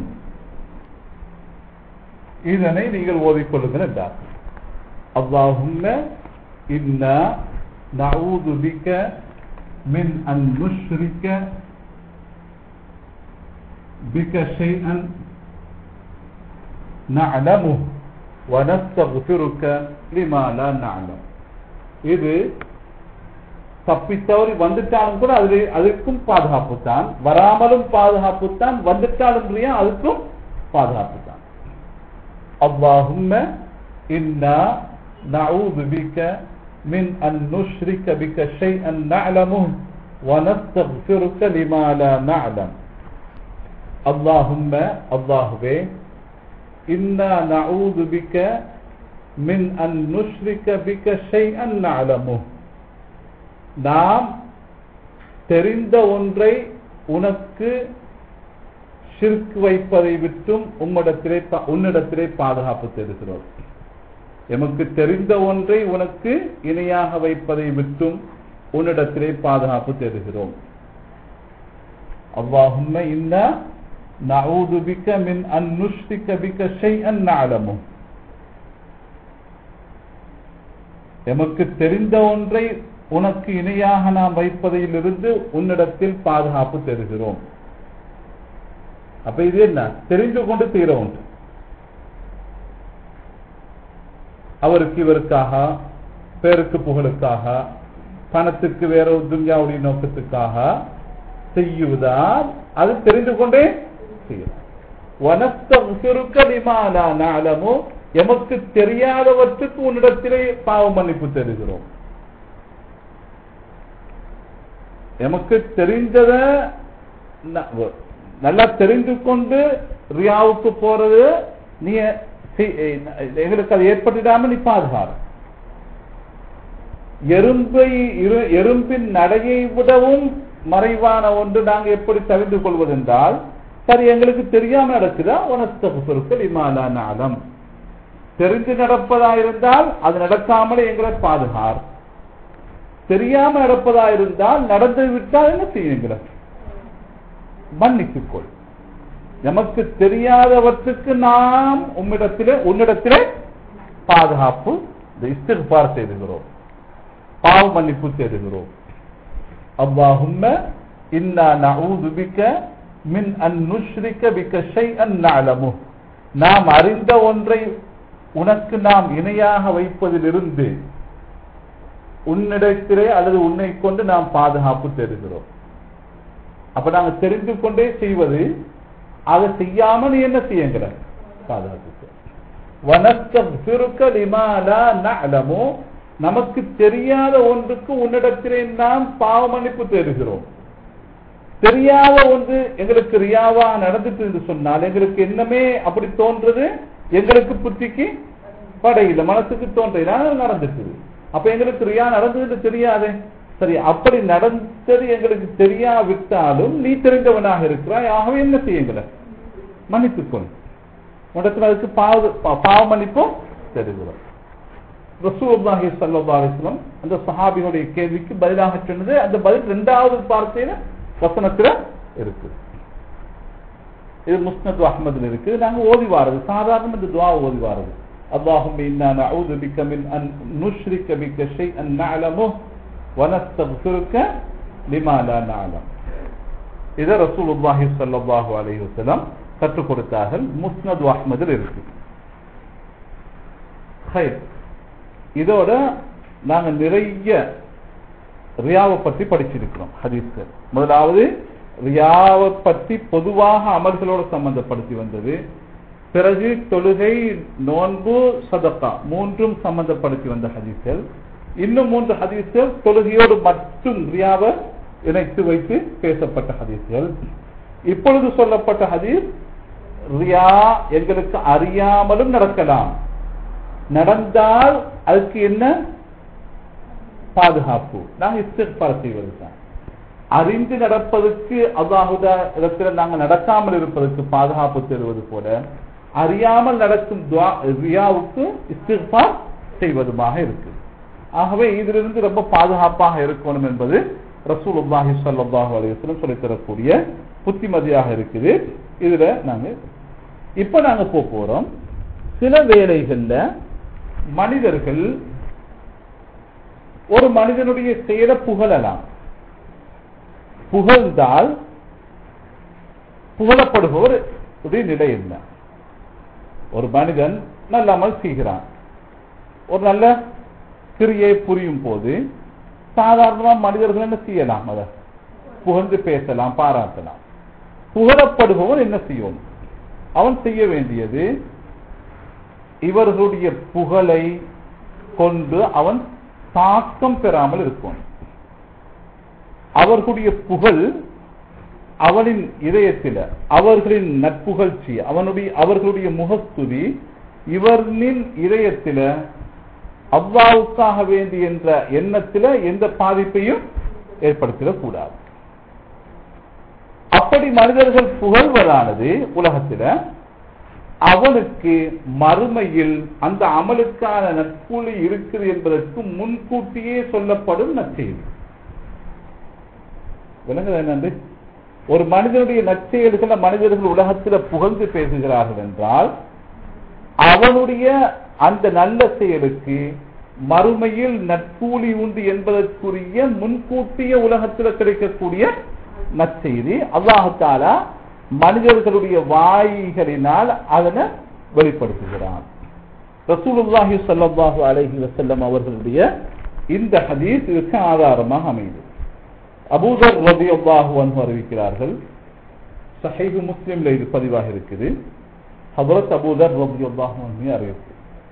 இதனை நீங்கள் ஓதிக்கொள்ளுங்கள் என்றார் அல்லாஹும்ம இன்னா நஊது பிக மின் அன் நுஷ்ரிக்க بك شيئا نعلمه ونستغفرك لما لا نعلم இது தப்பித்தவறி வந்துட்டாலும் கூட அது அதுக்கும் பாதுகாப்பு தான் வராமலும் பாதுகாப்பு தான் வந்துட்டாலும் அதுக்கும் பாதுகாப்பு தான் அல்லாஹும்ம இன்னா நஊது பிக மின் அன் நுஷ்ரிக பிக ஷைஅன் நஅலமுஹு ونستغفرك لما لا نعلم அல்லாஹும்ம அல்லாஹுவே இன்னா நஊது பிக்க மின் அன் நுஷ்ரிக பிக்க ஷைஅன் நஅலமு நாம் தெரிந்த ஒன்றை உனக்கு ஷிர்க் வைப்பதை விட்டும் உம்மிடத்திலே பா- உன்னிடத்திலே பாதுகாப்பு தேடுகிறோம் எமக்கு தெரிந்த ஒன்றை உனக்கு இணையாக வைப்பதை விட்டும் உன்னிடத்திலே பாதுகாப்பு தேடுகிறோம் அல்லாஹும்ம இன்னா நஊது பிக்க மின் அன் நுஷ்ரிக பிக்க ஷைஅன் நஅலமு எமக்கு தெரிந்த ஒன்றை உனக்கு இணையாக நாம் வைப்பதிலிருந்து உன்னிடத்தில் பாதுகாப்பு தருகிறோம் அப்ப இது என்ன தெரிந்து கொண்டு தீர உண்டு அவருக்கு இவருக்காக பேருக்கு புகழுக்காக பணத்துக்கு வேற ஒரு துன்யாவுடைய நோக்கத்துக்காக செய்யுவதால் அது தெரிந்து கொண்டே செய்யலாம் வனஸ்தகுருக்க லிமாலா நஅலமு எமக்கு தெரியாதவற்றுக்கு உன்னிடத்திலே பாவ மன்னிப்பு தருகிறோம் எமக்கு தெரிஞ்சத ந- வ- நல்லா தெரிந்து கொண்டு ரியாவுக்கு போறது நீ செய்- எங்களுக்கு அது ஏற்பட்டுடாம நீ பாதுகாரு எறும்பை இரு- எறும்பின் நடையை விடவும் மறைவான ஒன்று நாங்க எப்படி தெரிந்து கொள்வதென்றால் சரி எங்களுக்கு தெரியாம நடக்குதா உனஸ்தகுருக்கள் இமாலா நாளம் தெரிந்து நடப்பதா இருந்தால் அது நடக்காமலே எங்களை பாதுகார் தெரியாம நடப்பதா இருந்தால் நடந்து விட்டால் என்ன செய்யுங்க மன்னித்துக் கொள் நமக்கு தெரியாதவற்றுக்கு நாம் உம்மிடத்திலே உன்னிடத்திலே பாதுகாப்பு இந்த இஸ்திஃபார் செய்துகிறோம் பாவ மன்னிப்பு தேடுகிறோம் அல்லாஹும்ம இன்னா நஊது பிக்க மின் அன் நுஷ்ரிக பிக்க ஷைஅன் நஅலமு நாம் அறிந்த ஒன்றை உனக்கு நாம் இணையாக வைப்பதிலிருந்து உன்னிடத்திலே அல்லது உன்னை கொண்டு நாம் பாதுகாப்பு தேடுகிறோம் அப்ப நாங்க தெரிந்து கொண்டே செய்வது அதை செய்யாம நீ என்ன செய்யுங்கிற பாதுகாப்பு வனஸ்தக்ஃபிருக்க லிமா லா நஅலமு நமக்கு தெரியாத ஒன்றுக்கு உன்னிடத்திலே நாம் பாவ மன்னிப்பு தேடுகிறோம் தெரியாத ஒன்று எங்களுக்கு ரியாவா நடந்துட்டு என்று சொன்னால் எங்களுக்கு என்னமே அப்படி தோன்றது எங்களுக்கு புத்திக்கு படையில மனசுக்கு தோன்றினால் நடந்துட்டு அப்ப எங்களுக்கு ரியா நடந்தது தெரியாதே சரி அப்படி நடந்தது எங்களுக்கு தெரியாவிட்டாலும் நீ தெரிந்தவனாக இருக்கிறாய் ஆகவே என்ன செய்யுங்கள மன்னித்துக்கொள் உடத்துல அதுக்கு பாவ பா- பாவ மன்னிப்பும் தெரிகிறோம் ரசூலுல்லாஹி ஸல்லல்லாஹு அலைஹி வஸல்லம் அந்த சஹாபிகளுடைய கேள்விக்கு பதிலாக சொன்னது அந்த பதில் இரண்டாவது வார்த்தையில வசனத்துல இருக்கு இது முஸ்னத் அஹ்மதுல இருக்கு நாங்க ஓதி வாரது சாதாரண இந்த துவா ஓதி வாரது اللهم إنا نعوذ بك من أن نشرك بك شيئا نعلمه ونستغفرك لما لا نعلم இதை ரசூலுல்லாஹி ஸல்லல்லாஹு அலைஹி வஸல்லம் கற்றுக் கொடுத்தார்கள் முஸ்னத் அஹ்மதில் இருக்கு ஹைர் இதோட நாங்க நிறைய ரியாவை பற்றி படிச்சிருக்கிறோம் ஹதீஸ்கள் முதலாவது ரியாவை பற்றி பொதுவாக அமல்களோடு சம்பந்தப்படுத்தி வந்தது பிறகு தொழுகை நோன்பு சதக்கா மூன்றும் சம்பந்தப்படுத்தி வந்த ஹதீஸ்கள் இன்னும் மூன்று ஹதீஸ்கள் தொழுகையோடு மட்டும் ரியாவை இணைத்து வைத்து பேசப்பட்ட ஹதீஸ்கள் இப்பொழுது சொல்லப்பட்ட ஹதீஸ் ரியா எங்களுக்கு அறியாமலும் நடக்கலாம் நடந்தால் அதுக்கு என்ன பாதுகாப்பு நாங்க இஸ்திஃபார் செய்வது தான் அறிந்து நடப்பதற்கு அல்லாஹுதா இடத்துல நாங்க நடக்காமல் இருப்பதற்கு பாதுகாப்பு தருவது போல அறியாமல் நடக்கும் துவா ரியாவுக்கு இஸ்திஃபார் செய்வதுமாக இருக்கு ஆகவே இதிலிருந்து ரொம்ப பாதுகாப்பாக இருக்கணும் என்பது ரசூலுல்லாஹி ஸல்லல்லாஹு அலைஹி வஸல்லம் சொல்லித் தரக்கூடிய புத்திமதியாக இருக்குது இதுல நாங்க இப்ப நாங்க போக போறோம் சில வேளைகள்ல மனிதர்கள் ஒரு மனிதனுடைய செயலை புகழலாம் புகழ்ந்தால் புகழப்படுபவர் உடைய நிலை என்ன ஒரு மனிதன் நல்ல அமல் செய்கிறான் ஒரு நல்ல கிரியை புரியும் போது சாதாரணமா மனிதர்கள் என்ன செய்யலாம் அதை புகழ்ந்து பேசலாம் பாராட்டலாம் புகழப்படுபவன் என்ன செய்யும் அவன் செய்ய வேண்டியது இவர்களுடைய புகழை கொண்டு அவன் தாக்கம் பெறாமல் இருக்கும் அவர்களுடைய புகழ் அவனின் இதயத்தில அவர்களின் நட்புகழ்ச்சி அவனுடைய அவர்களுடைய முகஸ்துதி இவர்களின் இதயத்தில அவ்வாவுக்காக வேண்டி என்ற எண்ணத்தில எந்த பாதிப்பையும் ஏற்படுத்திடக்கூடாது அப்படி மனிதர்கள் புகழ்வதானது உலகத்தில அவனுக்கு மறுமையில் அந்த அமலுக்கான நட்புலி இருக்குது என்பதற்கு முன்கூட்டியே சொல்லப்படும் நற்செய்தி விளங்குது என்னண்டு ஒரு மனிதனுடைய நற்செயல்களை மனிதர்கள் உலகத்தில் புகழ்ந்து பேசுகிறார்கள் என்றால் அவனுடைய அந்த நல்ல செயலுக்கு மறுமையில் நட்பூலி உண்டு என்பதற்குரிய முன்கூட்டிய உலகத்தில் கிடைக்கக்கூடிய நற்செய்தி அல்லாஹாலா மனிதர்களுடைய வாய்களினால் அதனை வெளிப்படுத்துகிறான் ரசூலுல்லாஹி ஸல்லல்லாஹு அலைஹி வஸல்லம் அவர்களுடைய இந்த ஹதீஸ் இதற்கு ஆதாரமாக அமைது அபூதர் ரலியல்லாஹு அன்ஹு அறிவிக்கிறார்கள் சஹீஹ் முஸ்லிம்ல இது பதிவாக இருக்குது ஹஜரத் அபூதர் ரலியல்லாஹு அன்ஹு அறிவிப்பு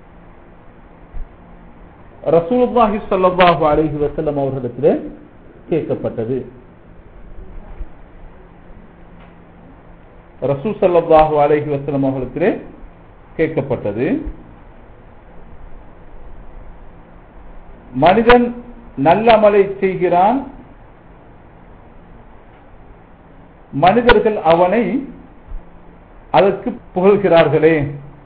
ரசூலுல்லாஹி ஸல்லல்லாஹு அலைஹி வஸல்லம் அவர்களிடத்திலே கேட்கப்பட்டது ரசூல் ஸல்லல்லாஹு அலைஹி வஸல்லம் அவர்களிடத்திலே கேட்கப்பட்டது மனிதன் நல்ல அமலை செய்கிறான் மனிதர்கள் அவனை அதற்கு புகழ்கிறார்களே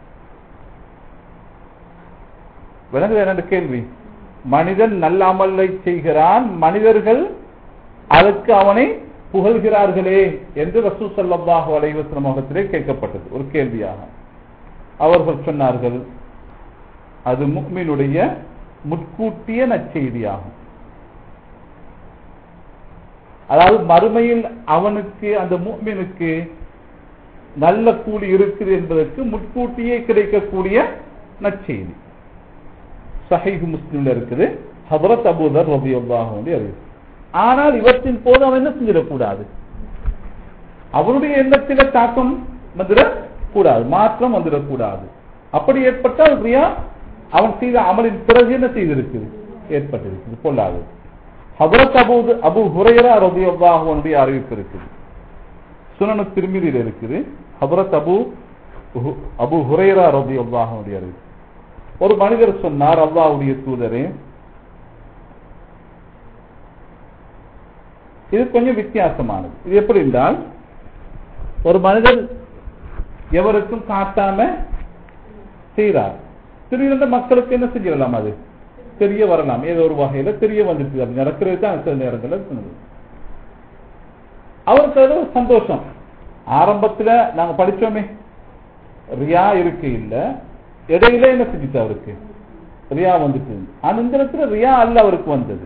விளங்குது என்ன கேள்வி மனிதன் நல்ல அமலை செய்கிறான் மனிதர்கள் அதற்கு அவனை புகழ்கிறார்களே என்று ரசூ சல்லாஹு அலைவசன முகத்திலே கேட்கப்பட்டது ஒரு கேள்வியாக அவர்கள் சொன்னார்கள் அது முக்மீனுடைய முற்கூட்டிய நற்செய்தியாகும் அதாவது மறுமையில் அவனுக்கு அந்த முக்மீனுக்கு நல்ல கூலி இருக்குது என்பதற்கு முற்கூட்டியே கிடைக்கக்கூடிய நற்செய்தி சஹீஹ் முஸ்லிம்ல இருக்குது ஹபரத் அபூதர் ரபி அல்லாஹ் அறிவிப்பு ஆனால் இவற்றின் போது அவன் என்ன செஞ்சிடக்கூடாது அவனுடைய எண்ணத்தில தாக்கம் வந்துடக்கூடாது மாற்றம் வந்துடக்கூடாது அப்படி ஏற்பட்டால் ரியா அவன் செய்த அமலின் பிறகு என்ன செய்திருக்குது ஏற்பட்டிருக்குது பொல்லாது ஹபரத் அபு அபு ஹுரைரா ரபி அல்லாஹுடைய அறிவிப்பு இருக்குது சுனனு திருமிதியில் இருக்குது ஹபரத் அபு அபு ஹுரைரா ரபி அல்லாஹுடைய அறிவிப்பு ஒரு மனிதர் சொன்னார் அல்லாஹுடைய தூதரே இது கொஞ்சம் வித்தியாசமானது இது எப்படி என்றால் ஒரு மனிதர் எவருக்கும் காட்டாம செய்கிறார் திடீரென்று மக்களுக்கு என்ன செஞ்சிடலாம் அது தெரிய வரலாம் ஏதோ ஒரு வகையில தெரிய வந்துட்டு அப்படி நடக்கிறது தான் சில நேரங்களில் அவருக்கு அது ஒரு சந்தோஷம் ஆரம்பத்துல நாங்க படிச்சோமே ரியா இருக்கு இல்ல இடையில என்ன செஞ்சுட்டு அவருக்கு ரியா வந்துட்டு ஆனா இந்த இடத்துல ரியா அல்ல அவருக்கு வந்தது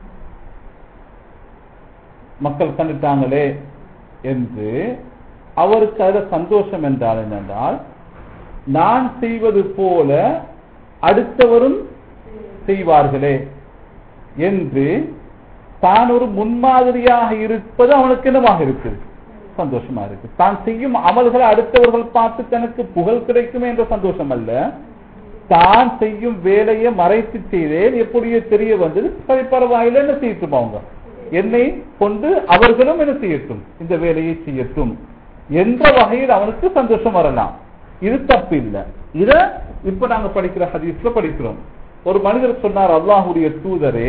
மக்கள் கண்டுட்டாங்களே என்று அவருக்கு அதில் சந்தோஷம் என்றால் என்னென்றால் நான் செய்வது போல அடுத்தவரும் செய்வார்களே என்று தான் ஒரு முன்மாதிரியாக இருப்பது அவனுக்கு என்னவாக இருக்குது சந்தோஷமா இருக்கு தான் செய்யும் அமல்களை அடுத்தவர்கள் பார்த்து தனக்கு புகழ் கிடைக்குமே என்ற சந்தோஷம் அல்ல தான் செய்யும் வேலையை மறைத்து செய்தேன் எப்படியோ தெரிய வந்தது சரி பரவாயில்லை என்ன செய்யட்டும் அவங்க என்னை கொண்டு அவர்களும் என்ன செய்யட்டும் இந்த வேலையை செய்யட்டும் என்ற வகையில் அவனுக்கு சந்தோஷம் வரலாம் இது தப்பு இல்லை இத இப்ப நாங்க படிக்கிற ஹதீஸ்ல படிக்கிறோம் ஒரு மனிதர் சொன்னார் அல்லாஹுடைய தூதரே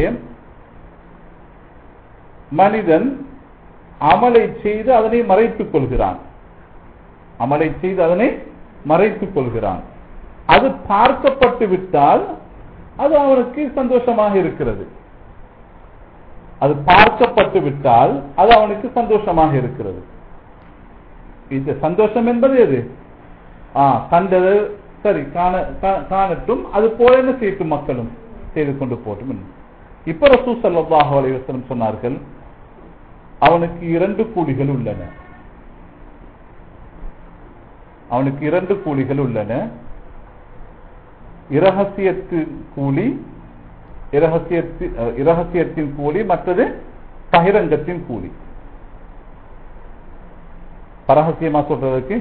மனிதன் அமலை செய்து அதனை மறைத்துக் கொள்கிறான் அமலை செய்து அதனை மறைத்துக் கொள்கிறான் அது பார்க்கப்பட்டு விட்டால் அது அவனுக்கு சந்தோஷமாக இருக்கிறது அது பார்க்கப்பட்டு விட்டால் அது அவனுக்கு சந்தோஷமாக இருக்கிறது இந்த சந்தோஷம் என்பது எது ஆ கண்டது சரி காண காணட்டும் அது போல என்ன செய்யட்டும் மக்களும் செய்து கொண்டு போட்டும் இப்ப ரசூ சல்லாஹ் அலைவசனம் சொன்னார்கள் அவனுக்கு இரண்டு கூலிகள் உள்ளன அவனுக்கு இரண்டு கூலிகள் உள்ளன இரகசியத்து கூலி இரகசியத்தின் இரகசியத்தின் கூலி மற்றது பகிரங்கத்தின் கூலி பரகசியமா சொல்றதுக்கு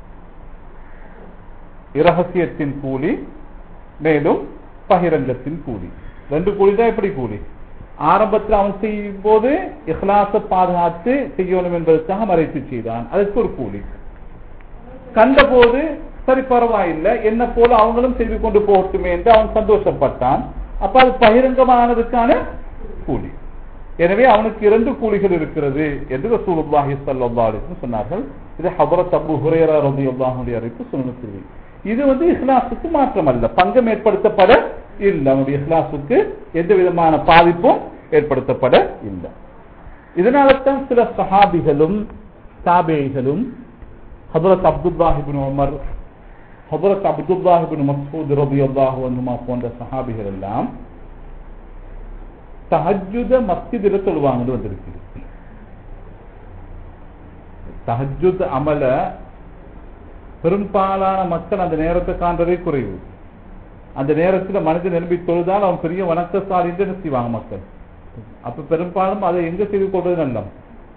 இரகசியத்தின் கூலி மேலும் பகிரங்கத்தின் கூலி ரெண்டு கூலி தான் எப்படி கூலி ஆரம்பத்தில் அவன் செய்யும் போது இஹ்லாச பாதுகாத்து செய்யணும் என்பதற்காக மறைத்து செய்தான் அதற்கு ஒரு கூலி கண்டபோது சரி பரவாயில்லை என்ன போல அவங்களும் செய்து கொண்டு போகட்டுமே என்று அவன் சந்தோஷப்பட்டான் அப்ப அது பகிரங்கமானதுக்கான கூலி எனவே அவனுக்கு இரண்டு கூலிகள் இருக்கிறது என்று ரசூலுல்லாஹி ஸல்லல்லாஹு அலைஹி வஸல்லம் சொன்னார்கள் இது ஹபரத் அபு ஹுரைரா ரலியல்லாஹு அறிவிப்பு சுனனத்தில் இது வந்து இஸ்லாத்துக்கு மாற்றம் அல்ல பங்கம் ஏற்படுத்தப்பட இல்லை அவனுடைய இஸ்லாத்துக்கு எந்த விதமான பாதிப்பும் ஏற்படுத்தப்பட இல்லை இதனால தான் சில சஹாபிகளும் தாபேய்களும் ஹபரத் அப்துல்லாஹிபின் உமர் ஹபரத் அப்துல்லாஹிபின் மசூத் ரபியுல்லாஹு அன்ஹுமா போன்ற சஹாபிகள் எல்லாம் தஹஜுத மஸ்ஜிதில் சொல்லுவாங்கன்னு வந்திருக்கு தஹஜுத் அமல பெரும்பாலான மக்கள் அந்த நேரத்தை காண்றதே குறைவு அந்த நேரத்தில் மனிதன் நிரம்பி தொழுதால் அவன் பெரிய வணக்கசாலி என்று செய்வாங்க மக்கள் அப்ப பெரும்பாலும் அதை எங்க செய்து கொள்வது நல்லம்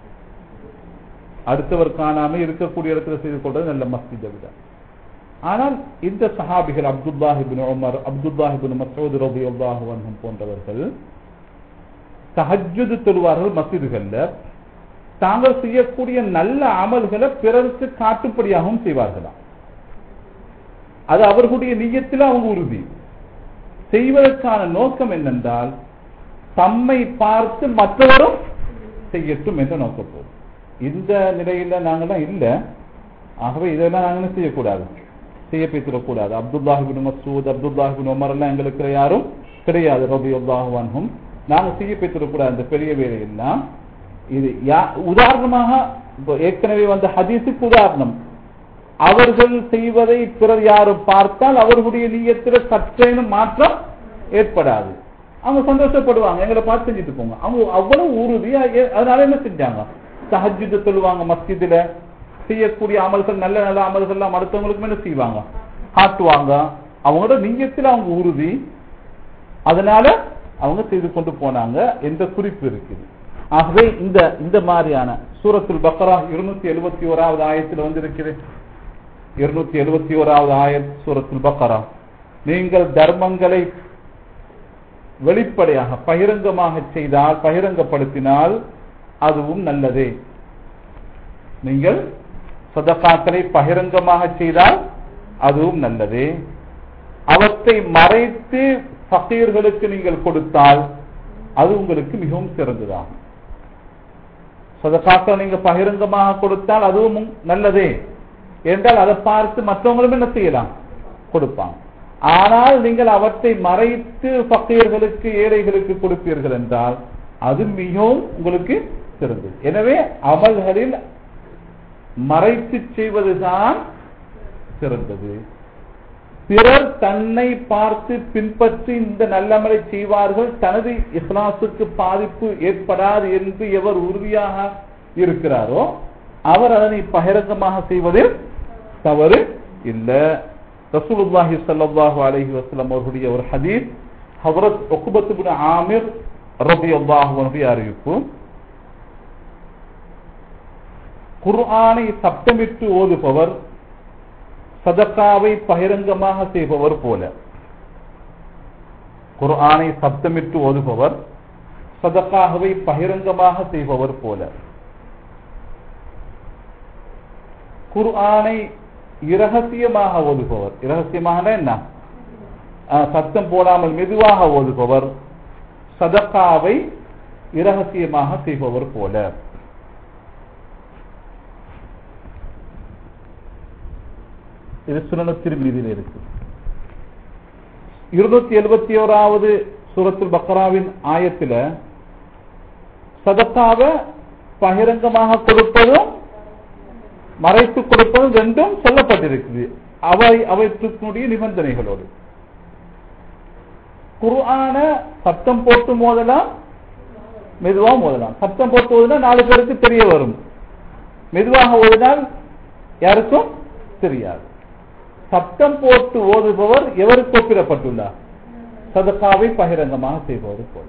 அடுத்தவர் காணாம இருக்கக்கூடிய இடத்துல செய்து கொள்வது நல்ல மஸ்ஜிதை விட ஆனால் இந்த சஹாபிகள் அப்துல்லாஹிபின் உமர் அப்துல்லாஹிபின் மசூத் ரபி அல்லாஹுவன் போன்றவர்கள் தஹஜுது தொழுவார்கள் மசிதுகள்ல தாங்கள் செய்யக்கூடிய நல்ல அமல்களை பிறருக்கு காட்டுப்படியாகவும் செய்வார்களாம் அது அவர்களுடைய நீயத்தில் அவங்க உறுதி செய்வதற்கான நோக்கம் என்னென்றால் தம்மை பார்த்து மற்றவரும் செய்யட்டும் என்ற நோக்கப்போம் இந்த நிலையில நாங்களாம் இல்ல ஆகவே இதெல்லாம் நாங்க என்ன செய்யக்கூடாது செய்ய பேசிடக்கூடாது அப்துல்லாஹிபின் மசூத் அப்துல்லாஹிபின் உமர் எல்லாம் எங்களுக்கு யாரும் கிடையாது ரபி அல்லாஹுவான்ஹும் நாங்க செய்ய பெற்றிடக்கூடாது அந்த பெரிய வேலையெல்லாம் இது உதாரணமாக ஏற்கனவே வந்த ஹதீஸுக்கு உதாரணம் அவர்கள் செய்வதை பிறர் யாரும் பார்த்தால் அவர்களுடைய நீயத்தில் சற்றேனும் மாற்றம் ஏற்படாது அவங்க சந்தோஷப்படுவாங்க எங்களை பார்த்து செஞ்சுட்டு போங்க அவங்க அவ்வளவு உறுதியா அதனால என்ன செஞ்சாங்க தஹஜுது சொல்லுவாங்க மஸ்ஜிதுல செய்யக்கூடிய அமல்கள் நல்ல நல்ல அமல்கள் எல்லாம் அடுத்தவங்களுக்கு என்ன செய்வாங்க காட்டுவாங்க அவங்களோட நீயத்தில் அவங்க உறுதி அதனால அவங்க செய்து கொண்டு போனாங்க என்ற குறிப்பு இருக்குது ஆகவே இந்த இந்த மாதிரியான சூரத்துல் பக்ரா இருநூத்தி எழுபத்தி ஓராவது ஆயத்தில் வந்து இருக்குது இருநூத்தி எழுபத்தி ஓராவது ஆயத் சூரத்துல் பக்ரா நீங்கள் தர்மங்களை வெளிப்படையாக பகிரங்கமாக செய்தால் பகிரங்கப்படுத்தினால் அதுவும் நல்லதே நீங்கள் சதகாக்களை பகிரங்கமாக செய்தால் அதுவும் நல்லதே அவற்றை மறைத்து ஃபக்கீர்களுக்கு நீங்கள் கொடுத்தால் அது உங்களுக்கு மிகவும் சிறந்ததாகும் சதகாக்கள் நீங்க பகிரங்கமாக கொடுத்தால் அதுவும் நல்லதே என்றால் அதை பார்த்து மற்றவங்களும் என்ன செய்யலாம் கொடுப்பாங்க ஆனால் நீங்கள் அவற்றை மறைத்து பக்கையர்களுக்கு ஏழைகளுக்கு கொடுப்பீர்கள் என்றால் அது மிகவும் உங்களுக்கு சிறந்தது எனவே அமல்களில் மறைத்து செய்வதுதான் சிறந்தது பிறர் தன்னை பார்த்து பின்பற்றி இந்த நல்லமலை செய்வார்கள் தனது இஸ்லாசுக்கு பாதிப்பு ஏற்படாது என்று எவர் உறுதியாக இருக்கிறாரோ அவர் அதனை பகிரங்கமாக செய்வதில் தவறு இல்லை ரசூலுல்லாஹி ஸல்லல்லாஹு அலைஹி வஸல்லம் அவர்களுடைய ஒரு ஹதீஸ் ஹஜ்ரத் உக்பத் இப்னு ஆமிர் ரலியல்லாஹு அன்ஹு அறிவிப்பு குர்ஆனை சப்தமிட்டு ஓதுபவர் சதக்காவை பகிரங்கமாக செய்பவர் போல குர்ஆனை சப்தமிட்டு ஓதுபவர் சதக்காகவை பகிரங்கமாக செய்பவர் போல குர்ஆனை இரகசியமாக ஓதுபவர் இரகசியமாக என்ன சத்தம் போடாமல் மெதுவாக ஓதுபவர் சதக்காவை இரகசியமாக செய்பவர் போல இது சுனன திருமீதியில் இருக்கு இருநூத்தி எழுபத்தி ஓராவது சூரத்துல் பக்ராவின் ஆயத்துல சதக்காவை பகிரங்கமாக கொடுப்பதும் மறைத்து கொடுப்பதும் ரெண்டும் சொல்லப்பட்டிருக்குது அவை அவற்றுக்குடைய நிபந்தனைகளோடு குர்ஆன சத்தம் போட்டு மோதலாம் மெதுவா மோதலாம் சத்தம் போட்டு ஓதுனா நாலு பேருக்கு தெரிய வரும் மெதுவாக ஓதினால் யாருக்கும் தெரியாது சத்தம் போட்டு ஓதுபவர் எவருக்கு ஒப்பிடப்பட்டுள்ளார் சதக்காவை பகிரங்கமாக செய்பவர் போல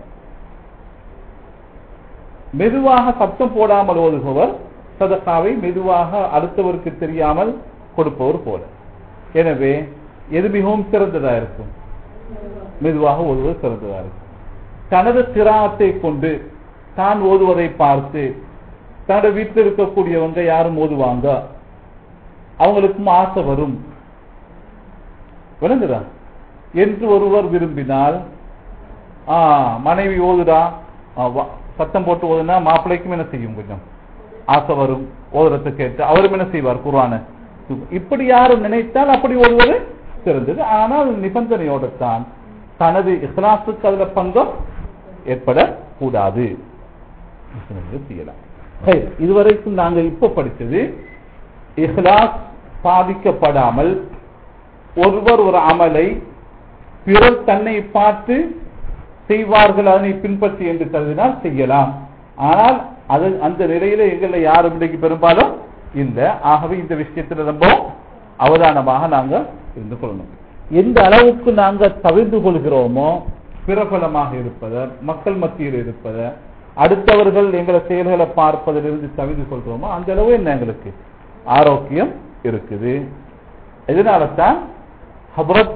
மெதுவாக சத்தம் போடாமல் ஓதுபவர் சதக்காவை மெதுவாக அடுத்தவருக்கு தெரியாமல் கொடுப்பவர் போல எனவே எது மிகவும் சிறந்ததா இருக்கும் மெதுவாக ஓதுவது சிறந்ததா இருக்கும் தனது திராத்தை கொண்டு தான் ஓதுவதை பார்த்து தன்னோட வீட்டில் இருக்கக்கூடியவங்க யாரும் ஓதுவாங்க அவங்களுக்கும் ஆசை வரும் விளங்குதா என்று ஒருவர் விரும்பினால் ஆ மனைவி ஓதுடா ஆ, வா- சத்தம் போட்டு ஓதுனா மாப்பிள்ளைக்கும் என்ன செய்யும் கொஞ்சம் ஆசை வரும் ஓதுறதை கேட்டு அவரும் என்ன செய்வார் குர்ஆனை இப்படி யாரும் நினைத்தால் அப்படி ஓதுவது சிறந்தது ஆனால் நிபந்தனையோடு தான் தனது இஸ்லாத்துக்கு அதுல பங்கம் ஏற்படக்கூடாது செய்யலாம் சரி, இதுவரைக்கும் நாங்க இப்ப படிச்சது இஹ்லாஸ் பாதிக்கப்படாமல் ஒருவர் ஒரு அமலை பிறர் தன்னை பார்த்து செய்வார்கள் அதனை பின்பற்றி என்று கருதினால் செய்யலாம் ஆனால் அது அந்த நிலையில எங்களை யாரும் இன்றைக்கு பெரும்பாலும் இல்ல ஆகவே இந்த விஷயத்துல ரொம்ப அவதானமாக நாங்க இருந்து கொள்ளணும் எந்த அளவுக்கு நாங்க தவிர்த்து கொள்கிறோமோ பிரபலமாக இருப்பத மக்கள் மத்தியில் இருப்பத அடுத்தவர்கள் எங்களை செயல்களை பார்ப்பதிலிருந்து தவிர்த்து கொள்கிறோமோ அந்த அளவு என்ன எங்களுக்கு ஆரோக்கியம் இருக்குது இதனால தான் ஹபரத்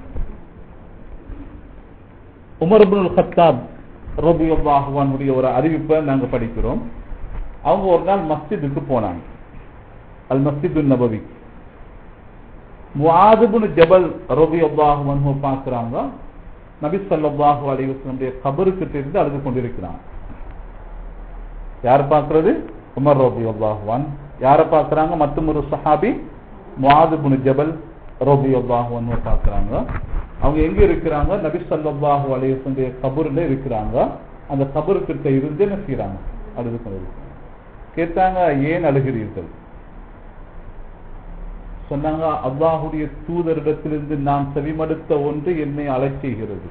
உமர் இப்னுல் கத்தாப் ரபியுல்லாஹுவானுடைய ஒரு அறிவிப்பை நாங்க படிக்கிறோம் அவங்க ஒரு நாள் மஸ்ஜிதுக்கு போனாங்க அல் மஸ்ஜிது நபவி முஆதுபுன் ஜபல் ரபியுல்லாஹுவன்ஹு பார்க்கறாங்க நபி ஸல்லல்லாஹு அலைஹி வஸல்லம் கபருக்கு இருந்து அழுது கொண்டிருக்கிறாங்க யார் பார்க்கிறது உமர் ரபியுல்லாஹுவான் யாரை பார்க்கறாங்க மற்றும் ஒரு சஹாபி முஆதுபுன் ஜபல் ரபியுல்லாஹுவன்ஹு பார்க்கறாங்க அவங்க எங்க இருக்கிறாங்க நபி ஸல்லல்லாஹு அலைஹி வஸல்லம் கபர்ல இருக்கிறாங்க அந்த கபரு கிட்ட இருந்து என்ன செய்றாங்க அழுது கொண்டிருக்கிறாங்க கேட்டாங்க ஏன் அழுகிறீர்கள் சொன்னாங்க அல்லாஹுடைய தூதரிடத்திலிருந்து நான் செவிமடுத்த ஒன்று என்னை அலைச் செய்கிறது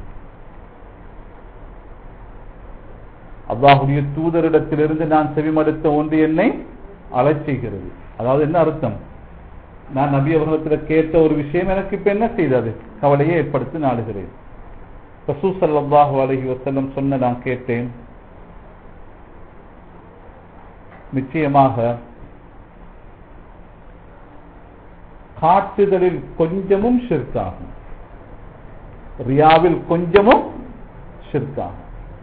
அல்லாஹுடைய தூதரிடத்திலிருந்து நான் செவிமடுத்த ஒன்று என்னை அலைச் செய்கிறது அதாவது என்ன அர்த்தம் நான் நபி அவர்களிடத்தில் கேட்ட ஒரு விஷயம் எனக்கு இப்ப என்ன செய்தது கவலையை ஏற்படுத்தி நாடுகிறேன் ரசூ ஸல்லல்லாஹு அலைஹி வஸல்லம் சொன்ன நான் கேட்டேன் நிச்சயமாக காட்டுதலில் கொஞ்சமும் ஷிர்காகும் ரியாவில் கொஞ்சமும் ஷிர்காகும்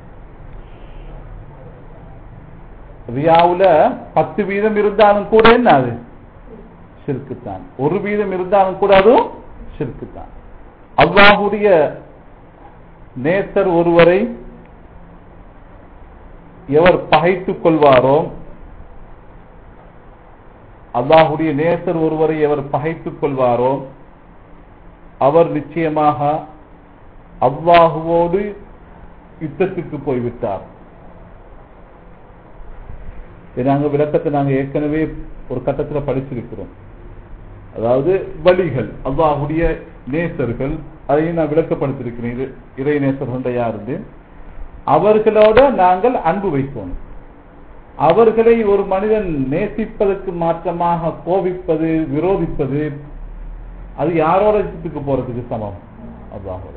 ரியாவுல பத்து வீதம் இருந்தாலும் கூட என்ன அது ஷிர்க்குத்தான் ஒரு வீதம் இருந்தாலும் கூட அதுவும் ஷிர்க்குத்தான் அல்லாஹுடைய நேசர் ஒருவரை எவர் பகைத்துக் கொள்வாரோ அல்லாஹுடைய நேசர் ஒருவரை எவர் பகைத்துக் கொள்வாரோ அவர் நிச்சயமாக அல்லாஹுவோடு யுத்தத்துக்கு போய்விட்டார் இதை நாங்க விளக்கத்தை நாங்க ஏற்கனவே ஒரு கட்டத்தில் படிச்சிருக்கிறோம் அதாவது வழிகள் அல்லாஹுடைய நேசர்கள் அதையும் நான் விளக்கப்படுத்திருக்கிறேன் இது இறை நேசர்கள் யாருந்து அவர்களோட நாங்கள் அன்பு வைக்கணும் அவர்களை ஒரு மனிதன் நேசிப்பதற்கு மாற்றமாக கோபிப்பது விரோதிப்பது அது யாரோட யுத்தத்துக்கு போறதுக்கு சமம் அல்லாஹோட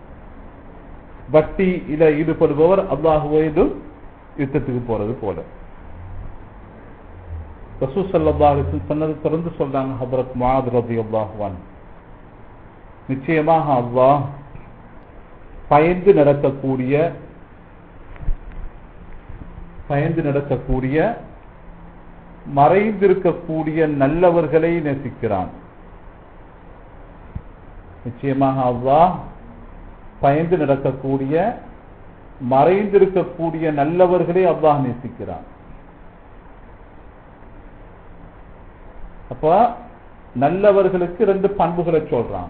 வட்டி இல ஈடுபடுபவர் அல்லாஹுவோடு யுத்தத்துக்கு போறது போல ரசூ சல்லாஹு சொன்னது தொடர்ந்து சொல்றாங்க ஹபரத் மாத் ரபி அல்லாஹுவான் நிச்சயமாக அல்லாஹ் பயந்து நடக்கக்கூடிய பயந்து நடக்கக்கூடிய மறைந்திருக்கக்கூடிய நல்லவர்களை நேசிக்கிறான் நிச்சயமாக அல்லாஹ் பயந்து நடக்கக்கூடிய மறைந்திருக்கக்கூடிய நல்லவர்களை அல்லாஹ் நேசிக்கிறான் அப்ப நல்லவர்களுக்கு ரெண்டு பண்புகளை சொல்றான்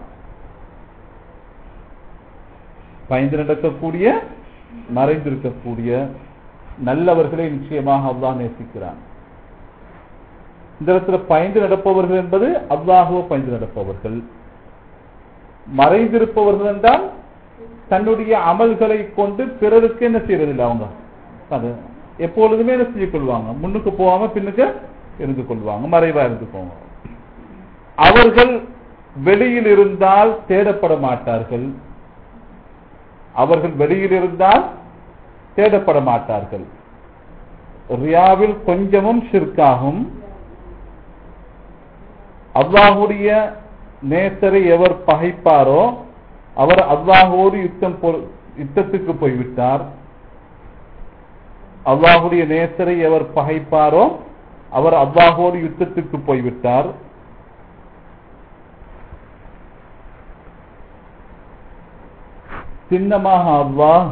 பயந்து நடக்கக்கூடிய மறைந்திருக்கக்கூடிய நல்லவர்களை நிச்சயமாக அல்லாஹ் நேசிக்கிறான் இந்த இடத்துல பயந்து நடப்பவர்கள் என்பது அல்லாஹுவ பயந்து நடப்பவர்கள் மறைந்திருப்பவர்கள் என்றால் தன்னுடைய அமல்களை கொண்டு பிறருக்கு என்ன செய்யறதில்லை அவங்க அது எப்பொழுதுமே என்ன செய்து கொள்வாங்க முன்னுக்கு போகாம பின்னுக்கு இருந்து கொள்வாங்க மறைவா இருந்து போவாங்க அவர்கள் வெளியில் இருந்தால் தேடப்பட மாட்டார்கள் அவர்கள் வெளியில் இருந்தால் தேடப்பட மாட்டார்கள் ரியாவில் கொஞ்சமும் ஷிர்காகும் அல்லாஹுடைய நேசரை எவர் பகைப்பாரோ அவர் அல்லாஹோடு யுத்தம் யுத்தத்துக்கு போய்விட்டார் அல்லாஹுடைய நேசரை எவர் பகைப்பாரோ அவர் அல்லாஹோடு யுத்தத்துக்கு போய்விட்டார் சின்னமாக அல்லாஹ்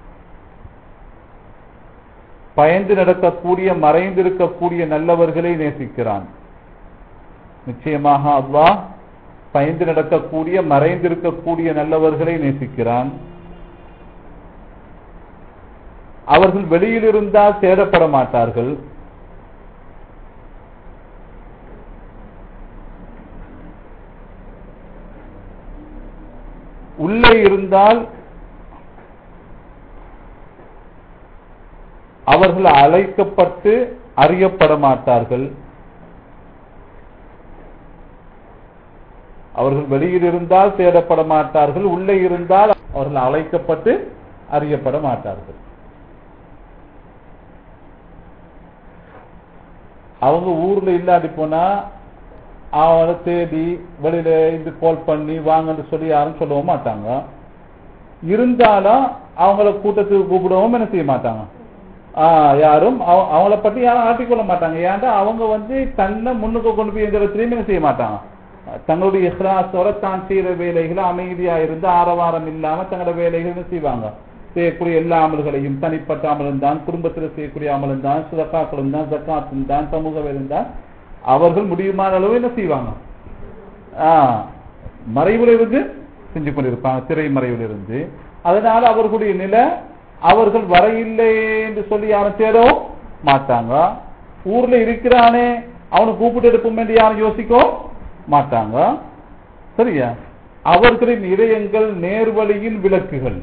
பயந்து நடக்கக்கூடிய மறைந்திருக்கக்கூடிய நல்லவர்களை நேசிக்கிறான் நிச்சயமாக அல்லாஹ் பயந்து நடக்கக்கூடிய மறைந்திருக்கக்கூடிய நல்லவர்களை நேசிக்கிறான் அவர்கள் வெளியில் இருந்தால் தேடப்பட மாட்டார்கள் உள்ளே இருந்தால் அவர்கள் அழைக்கப்பட்டு அறியப்பட மாட்டார்கள் அவர்கள் வெளியில் இருந்தால் தேடப்பட மாட்டார்கள் உள்ளே இருந்தால் அவர்கள் அழைக்கப்பட்டு அறியப்பட மாட்டார்கள் அவங்க ஊர்ல இல்லாடி போனா அவனை தேடி வெளியில இது கால் பண்ணி வாங்கன்னு சொல்லி யாரும் சொல்லவும் மாட்டாங்க இருந்தாலும் அவங்கள கூட்டத்துக்கு கூப்பிடவும் என்ன செய்ய மாட்டாங்க ஆஹ் யாரும் அவ- அவங்கள பத்தி யாரும் ஆட்டிக்கொள்ள மாட்டாங்க ஏன்டா அவங்க வந்து தன்னை முன்னுக்கு கொண்டு போய் எந்த இடத்துலயும் என்ன செய்ய மாட்டாங்க தங்களுடைய இஹ்லாஸோட தான் செய்யற வேலைகளை அமைதியா இருந்து ஆரவாரம் இல்லாம தங்களோட வேலைகள் என்ன செய்வாங்க செய்யக்கூடிய எல்லா அமல்களையும் தனிப்பட்ட அமலும் தான் குடும்பத்தில் செய்யக்கூடிய அமலும் தான் சுதக்காக்களும் தான் ஜக்காத்தும் தான் சமூக வேலும் தான் அவர்கள் முடியுமான அளவு என்ன செய்வாங்க ஆஹ் மறைவுல இருந்து செஞ்சு கொண்டிருப்பாங்க திரை மறைவில் இருந்து அதனால அவர்களுடைய நிலை அவர்கள் வர இல்லை என்று சொல்லி யாரும் தேடவும் மாட்டாங்க ஊர்ல இருக்கிறானே அவனை கூப்பிட்டு எடுப்போம் என்று யாரும் யோசிக்கவும் மாட்டாங்க சரியா அவர்களின் இதயங்கள் நேர்வழியின் விளக்குகள்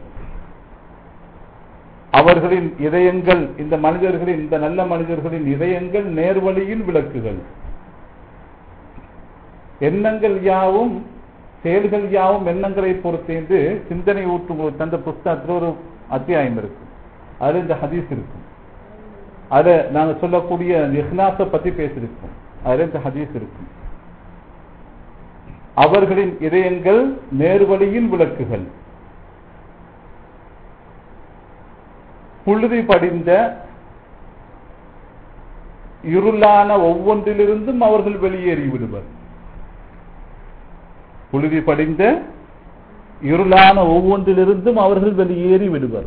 அவர்களின் இதயங்கள் இந்த மனிதர்களின் இந்த நல்ல மனிதர்களின் இதயங்கள் நேர்வழியின் விளக்குகள் எண்ணங்கள் யாவும் செயல்கள் யாவும் எண்ணங்களை பொறுத்தேந்து சிந்தனை ஊற்றும் ஒரு தந்த புஸ்தகத்தில் ஒரு அத்தியாயம் இருக்கு அதுல இந்த ஹதீஸ் இருக்கும் அதுல நாங்க சொல்லக்கூடிய இஹ்லாஸ பத்தி பேசியிருக்கோம் அதுல இந்த ஹதீஸ் இருக்கும் அவர்களின் இதயங்கள் நேர்வழியின் விளக்குகள் புழுதி படிந்த இருளான ஒவ்வொன்றிலிருந்தும் அவர்கள் வெளியேறி விடுவர் புழுதி படிந்த இருளான ஒவ்வொன்றிலிருந்தும் அவர்கள் வெளியேறி விடுவர்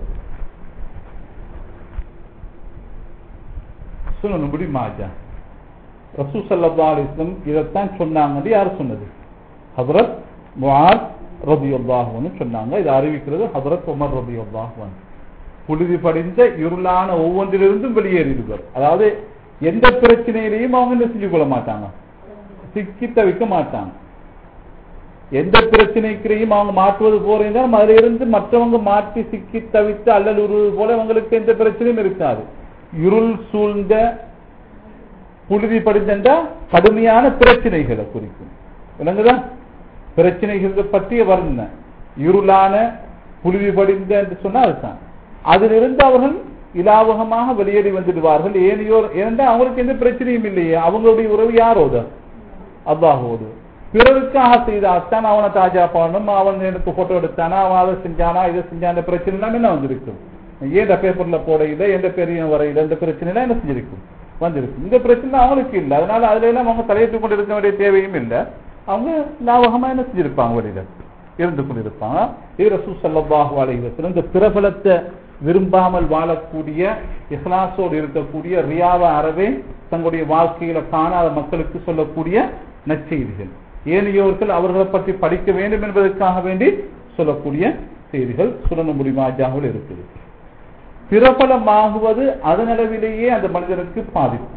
சொல்லணும்படி மாஜா ரசூ சல்லா அலிஸ்லம் இதைத்தான் சொன்னாங்க யார் சொன்னது ஹதரத் முஆத் ரபியுல்லாஹுன்னு சொன்னாங்க இதை அறிவிக்கிறது ஹதரத் உமர் ரபியுல்லாஹுவன் புழுதி படிந்த இருளான ஒவ்வொன்றிலிருந்தும் வெளியேறிடுவர் அதாவது எந்த பிரச்சனையிலையும் அவங்க என்ன செஞ்சு கொள்ள மாட்டாங்க சிக்கி தவிக்க மாட்டாங்க எந்த பிரச்சனைக்கிறையும் அவங்க மாற்றுவது போல இருந்தாலும் அதுல இருந்து மற்றவங்க மாற்றி சிக்கி தவித்து அல்லல் உருவது போல அவங்களுக்கு எந்த பிரச்சனையும் இருக்காது இருள் சூழ்ந்த புழுதி படிந்த கடுமையான பிரச்சனைகளை குறிக்கும் விளங்குதா பிரச்சனைகளை பற்றிய வர்ணனை இருளான புழுதி படிந்த என்று சொன்னா அதுதான் அதிலிருந்து அவர்கள் இலாவகமாக வெளியேறி வந்துடுவார்கள் ஏனையோர் ஏனென்றால் அவங்களுக்கு எந்த பிரச்சனையும் இல்லையே அவங்களுடைய உறவு யாரோடு அல்லாஹோடு பிறருக்காக செய்தாத்தான் அவனை தாஜா பண்ணணும் அவன் எனக்கு போட்டோ எடுத்தானா அவன் அதை செஞ்சானா இதை செஞ்சான பிரச்சனை எல்லாம் என்ன வந்திருக்கும் ஏன் பேப்பர்ல போட இல்லை எந்த பெரியும் வரையில இந்த பிரச்சனை எல்லாம் என்ன செஞ்சிருக்கும் வந்திருக்கும் இந்த பிரச்சனை அவங்களுக்கு இல்லை அதனால அதுல எல்லாம் அவங்க தலையிட்டு கொண்டு இருக்க வேண்டிய தேவையும் இல்லை அவங்க லாபகமா என்ன செஞ்சிருப்பாங்க வெளியில இருந்து கொண்டிருப்பாங்க இது ரசூ சல்லாஹு அலைவசம் இந்த பிரபலத்தை விரும்பாமல் வாழக்கூடிய இஹ்லாசோடு இருக்கக்கூடிய ரியாவ அறவே தங்களுடைய வாழ்க்கையில காணாத மக்களுக்கு சொல்லக்கூடிய நற்செய்திகள் ஏனையோர்கள் அவர்களை பற்றி படிக்க வேண்டும் என்பதற்காக வேண்டி சொல்லக்கூடிய செய்திகள் சுரண முடிமாஜாவில் இருக்குது பிரபலமாகுவது அதனளவிலேயே அந்த மனிதனுக்கு பாதிப்பு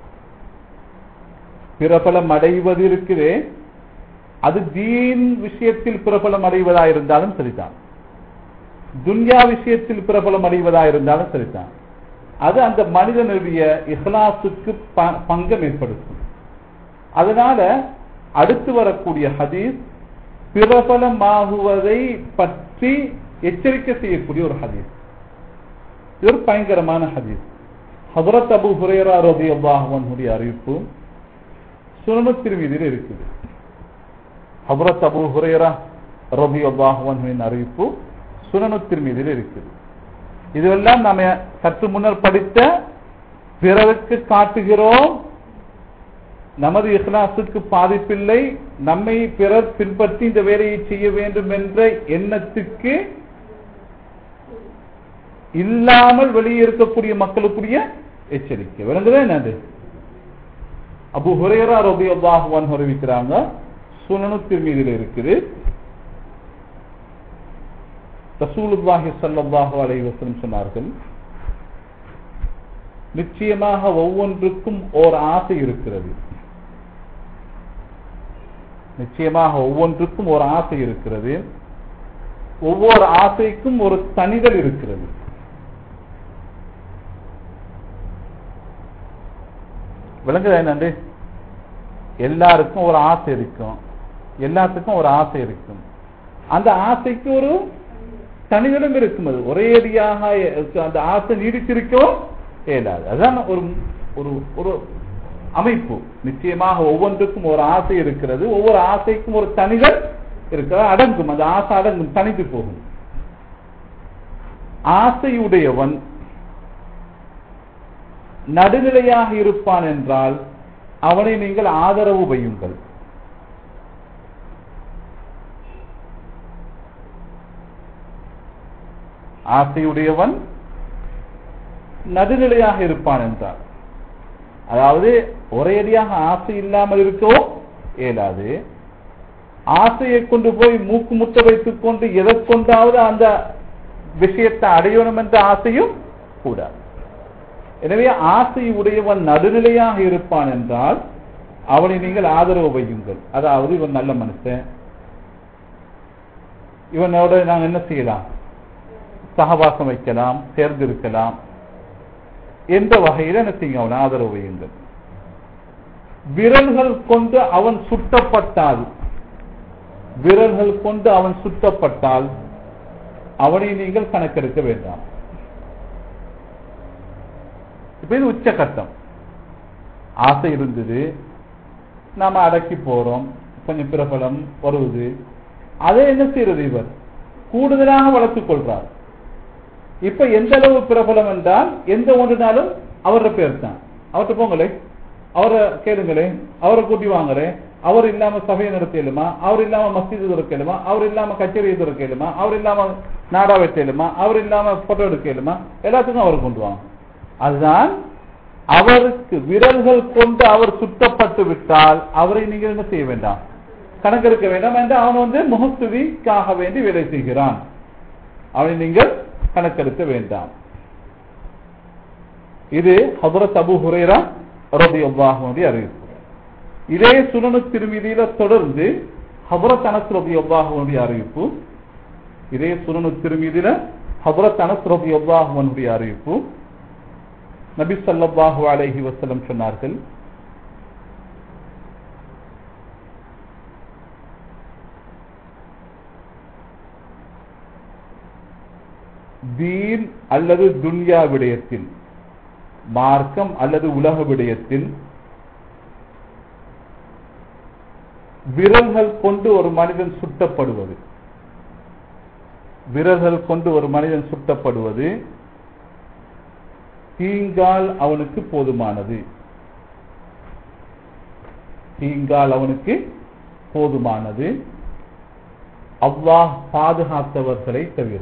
பிரபலம் அடைவது இருக்குதே அது தீன் விஷயத்தில் பிரபலம் அடைவதா இருந்தாலும் சரிதான் துன்யா விஷயத்தில் பிரபலம் அடைவதா இருந்தாலும் சரிதான் அது அந்த மனிதனுடைய இஹ்லாசுக்கு பங்கம் ஏற்படுத்தும் அதனால அடுத்து வரக்கூடிய ஹதீஸ் பிரபலமாகுவதை பற்றி எச்சரிக்கை செய்யக்கூடிய ஒரு ஹதீஸ் இது ஒரு பயங்கரமான ஹதீஸ் ஹதரத் அபு ஹுரேரா ரதி அல்லாஹனுடைய அறிவிப்பு சுனம திருமீதியில் இருக்குது ஹபரத் அபு ஹுரேரா ரபி அல்லாஹுவின் அறிவிப்பு சுனனு திருமீதியில் இருக்குது இதுவெல்லாம் நாம சற்று முன்னர் படித்த பிறருக்கு காட்டுகிறோம் நமது இஹ்லாசுக்கு பாதிப்பில்லை நம்மை பிறர் பின்பற்றி இந்த வேலையை செய்ய வேண்டும் என்ற எண்ணத்துக்கு இல்லாமல் வெளியே இருக்கக்கூடிய மக்களுக்குரிய எச்சரிக்கை விளங்குதா என்னது அபு ஹுரேரா ரபி அல்லாஹுவான் அறிவிக்கிறாங்க சுனனு திருமீதியில் இருக்குது ரசூலுல்லாஹி ஸல்லல்லாஹு அலைஹி வஸல்லம் சொன்னார்கள் நிச்சயமாக ஒவ்வொன்றுக்கும் ஓர் ஆசை இருக்கிறது நிச்சயமாக ஒவ்வொன்றுக்கும் ஒரு ஆசை இருக்கிறது ஒவ்வொரு ஆசைக்கும் ஒரு தனிதல் இருக்கிறது விளங்குதா என்னண்டு எல்லாருக்கும் ஒரு ஆசை இருக்கும் எல்லாத்துக்கும் ஒரு ஆசை இருக்கும் அந்த ஆசைக்கு ஒரு தனிதலும் இருக்கும் அது ஒரே அடியாக அந்த ஆசை நீடித்திருக்கவும் இயலாது அதுதான் ஒரு ஒரு ஒரு அமைப்பு நிச்சயமாக ஒவ்வொன்றுக்கும் ஒரு ஆசை இருக்கிறது ஒவ்வொரு ஆசைக்கும் ஒரு தனிதல் இருக்கிறது அடங்கும் அந்த ஆசை அடங்கும் தனித்து போகும் ஆசையுடையவன் நடுநிலையாக இருப்பான் என்றால் அவனை நீங்கள் ஆதரவு வையுங்கள் ஆசையுடையவன் நடுநிலையாக இருப்பான் என்றார் அதாவது ஒரேடியாக ஆசை இல்லாமல் இருக்கவும் இயலாது ஆசையை கொண்டு போய் மூக்கு முட்ட வைத்துக் கொண்டு எதை கொண்டாவது அந்த விஷயத்தை அடையணும் என்ற ஆசையும் கூடாது எனவே ஆசை உடையவன் நடுநிலையாக இருப்பான் என்றால் அவனை நீங்கள் ஆதரவு வையுங்கள் அதாவது இவன் நல்ல மனுஷன் இவனோட நாங்கள் என்ன செய்யலாம் சகவாசம் வைக்கலாம் சேர்ந்திருக்கலாம் என்ற வகையில் என்ன செய்யுங்க அவன் ஆதரவு வையுங்கள் விரல்கள் கொண்டு அவன் சுட்டப்பட்டால் விரல்கள் கொண்டு அவன் சுட்டப்பட்டால் அவனை நீங்கள் கணக்கெடுக்க வேண்டாம் இப்ப இது உச்சகட்டம் ஆசை இருந்தது நாம அடக்கி போறோம் கொஞ்சம் பிரபலம் வருவது அதை என்ன செய்யறது இவர் கூடுதலாக வளர்த்துக் கொள்றார் இப்ப எந்த அளவு பிரபலம் என்றால் எந்த ஒன்றுனாலும் அவரோட பேர் தான் அவர்கிட்ட போங்களே அவரை கேளுங்களே அவரை கூட்டி வாங்குறே அவர் இல்லாம சபையை நடத்தலுமா அவர் இல்லாம மஸ்ஜிது திறக்கலுமா அவர் இல்லாம கச்சேரியை திறக்கலுமா அவர் இல்லாம நாடா வைக்கலுமா அவர் இல்லாம போட்டோ எடுக்கலுமா எல்லாத்துக்கும் அவர் கொண்டு வாங்க அதுதான் அவருக்கு விரல்கள் கொண்டு அவர் சுட்டப்பட்டு விட்டால் அவரை நீங்கள் என்ன செய்ய வேண்டாம் கணக்கெடுக்க வேண்டாம் என்று அவன் வந்து முகஸ்துதிக்காக வேண்டி வேலை செய்கிறான் அவனை நீங்கள் கணக்கெடுக்க வேண்டாம் இது ஹபரத் அபு ஹுரேரா ரபி அல்லாஹனுடைய அறிவிப்பு இதே சுனனு திருமதியில தொடர்ந்து ஹபரத் அனஸ் ரபி அல்லாஹனுடைய அறிவிப்பு இதே சுனனு திருமதியில ஹபரத் அனஸ் ரபி அல்லாஹனுடைய அறிவிப்பு நபி சல்லாஹு அலைஹி வசலம் சொன்னார்கள் தீன் அல்லது துன்யா விடயத்தில் மார்க்கம் அல்லது உலக விடயத்தில் விரல்கள் கொண்டு ஒரு மனிதன் சுட்டப்படுவது விரல்கள் கொண்டு ஒரு மனிதன் சுட்டப்படுவது தீங்கால் அவனுக்கு போதுமானது தீங்கால் அவனுக்கு போதுமானது அல்லாஹ் பாதுகாத்தவர்களை தவிர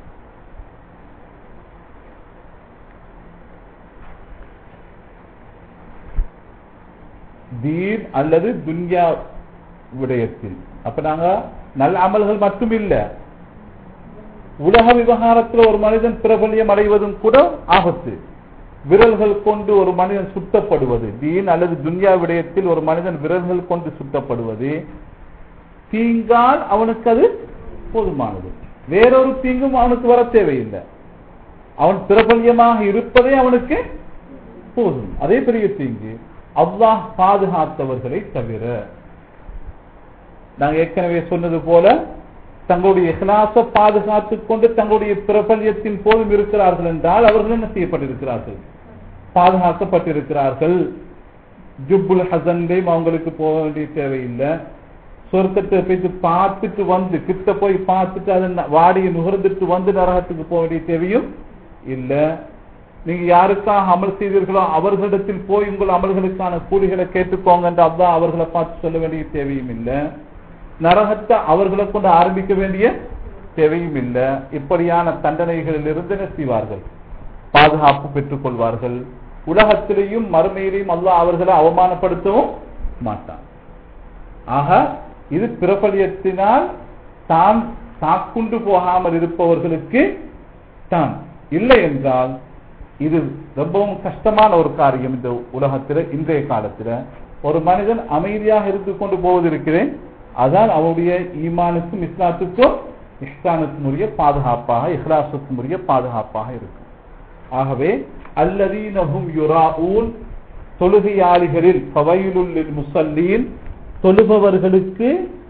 தீன் அல்லது துன்யா விடயத்தில் அப்ப நாங்க நல்ல அமல்கள் மட்டும் இல்ல உலக விவகாரத்தில் ஒரு மனிதன் பிரபல்யம் அடைவதும் கூட ஆபத்து விரல்கள் கொண்டு ஒரு மனிதன் சுட்டப்படுவது தீன் அல்லது துன்யா விடயத்தில் ஒரு மனிதன் விரல்கள் கொண்டு சுட்டப்படுவது தீங்கால் அவனுக்கு அது போதுமானது வேறொரு தீங்கும் அவனுக்கு வர தேவையில்லை அவன் பிரபல்யமாக இருப்பதே அவனுக்கு போதும் அதே பெரிய தீங்கு அல்லாஹ் பாதுகாத்தவர்களை தவிர நாங்கள் ஏற்கனவே சொன்னது போல தங்களுடைய இஹ்லாச பாதுகாத்துக் கொண்டு தங்களுடைய பிரபல்யத்தின் போதும் இருக்கிறார்கள் என்றால் அவர்கள் என்ன செய்யப்பட்டிருக்கிறார்கள் பாதுகாக்கப்பட்டிருக்கிறார்கள் ஜுப்புல் ஹசன்லையும் அவங்களுக்கு போக வேண்டிய தேவையில்லை சொர்க்கத்தை போயிட்டு பார்த்துட்டு வந்து கிட்ட போய் பார்த்துட்டு அதை வாடியை நுகர்ந்துட்டு வந்து நரகத்துக்கு போக வேண்டிய தேவையும் இல்ல நீங்க யாருக்காக அமல் செய்தீர்களோ அவர்களிடத்தில் போய் உங்கள் அமல்களுக்கான கூலிகளை கேட்டுக்கோங்க என்று அல்லாஹ் அவர்களை பார்த்து சொல்ல வேண்டிய தேவையும் இல்லை நரகத்தை அவர்களை கொண்டு ஆரம்பிக்க வேண்டிய தேவையும் இல்லை இப்படியான தண்டனைகளில் இருந்து என்ன செய்வார்கள் பாதுகாப்பு பெற்றுக் கொள்வார்கள் உலகத்திலேயும் மறுமையிலையும் அல்லாஹ் அவர்களை அவமானப்படுத்தவும் மாட்டான் ஆக இது பிரபலியத்தினால் தான் தாக்குண்டு போகாமல் இருப்பவர்களுக்கு தான் இல்லை என்றால் இது ரொம்பவும் கஷ்டமான ஒரு காரியம் இந்த உலகத்தில் இன்றைய காலத்தில் ஒரு மனிதன் அமைதியாக இருந்து கொண்டு போவதிருக்கிறேன் அதான் அவருடைய ஈமானுக்கும் இஸ்லாத்துக்கும் இஸ்லானுக்கும் உரிய பாதுகாப்பாக இஹ்லாசுக்கும் உரிய பாதுகாப்பாக இருக்கும் ஆகவே அல்லதீனஹும் யுராஊன் தொழுகையாளிகளில் பவையிலுள்ளில் முசல்லீன் தொழுபவர்களுக்கு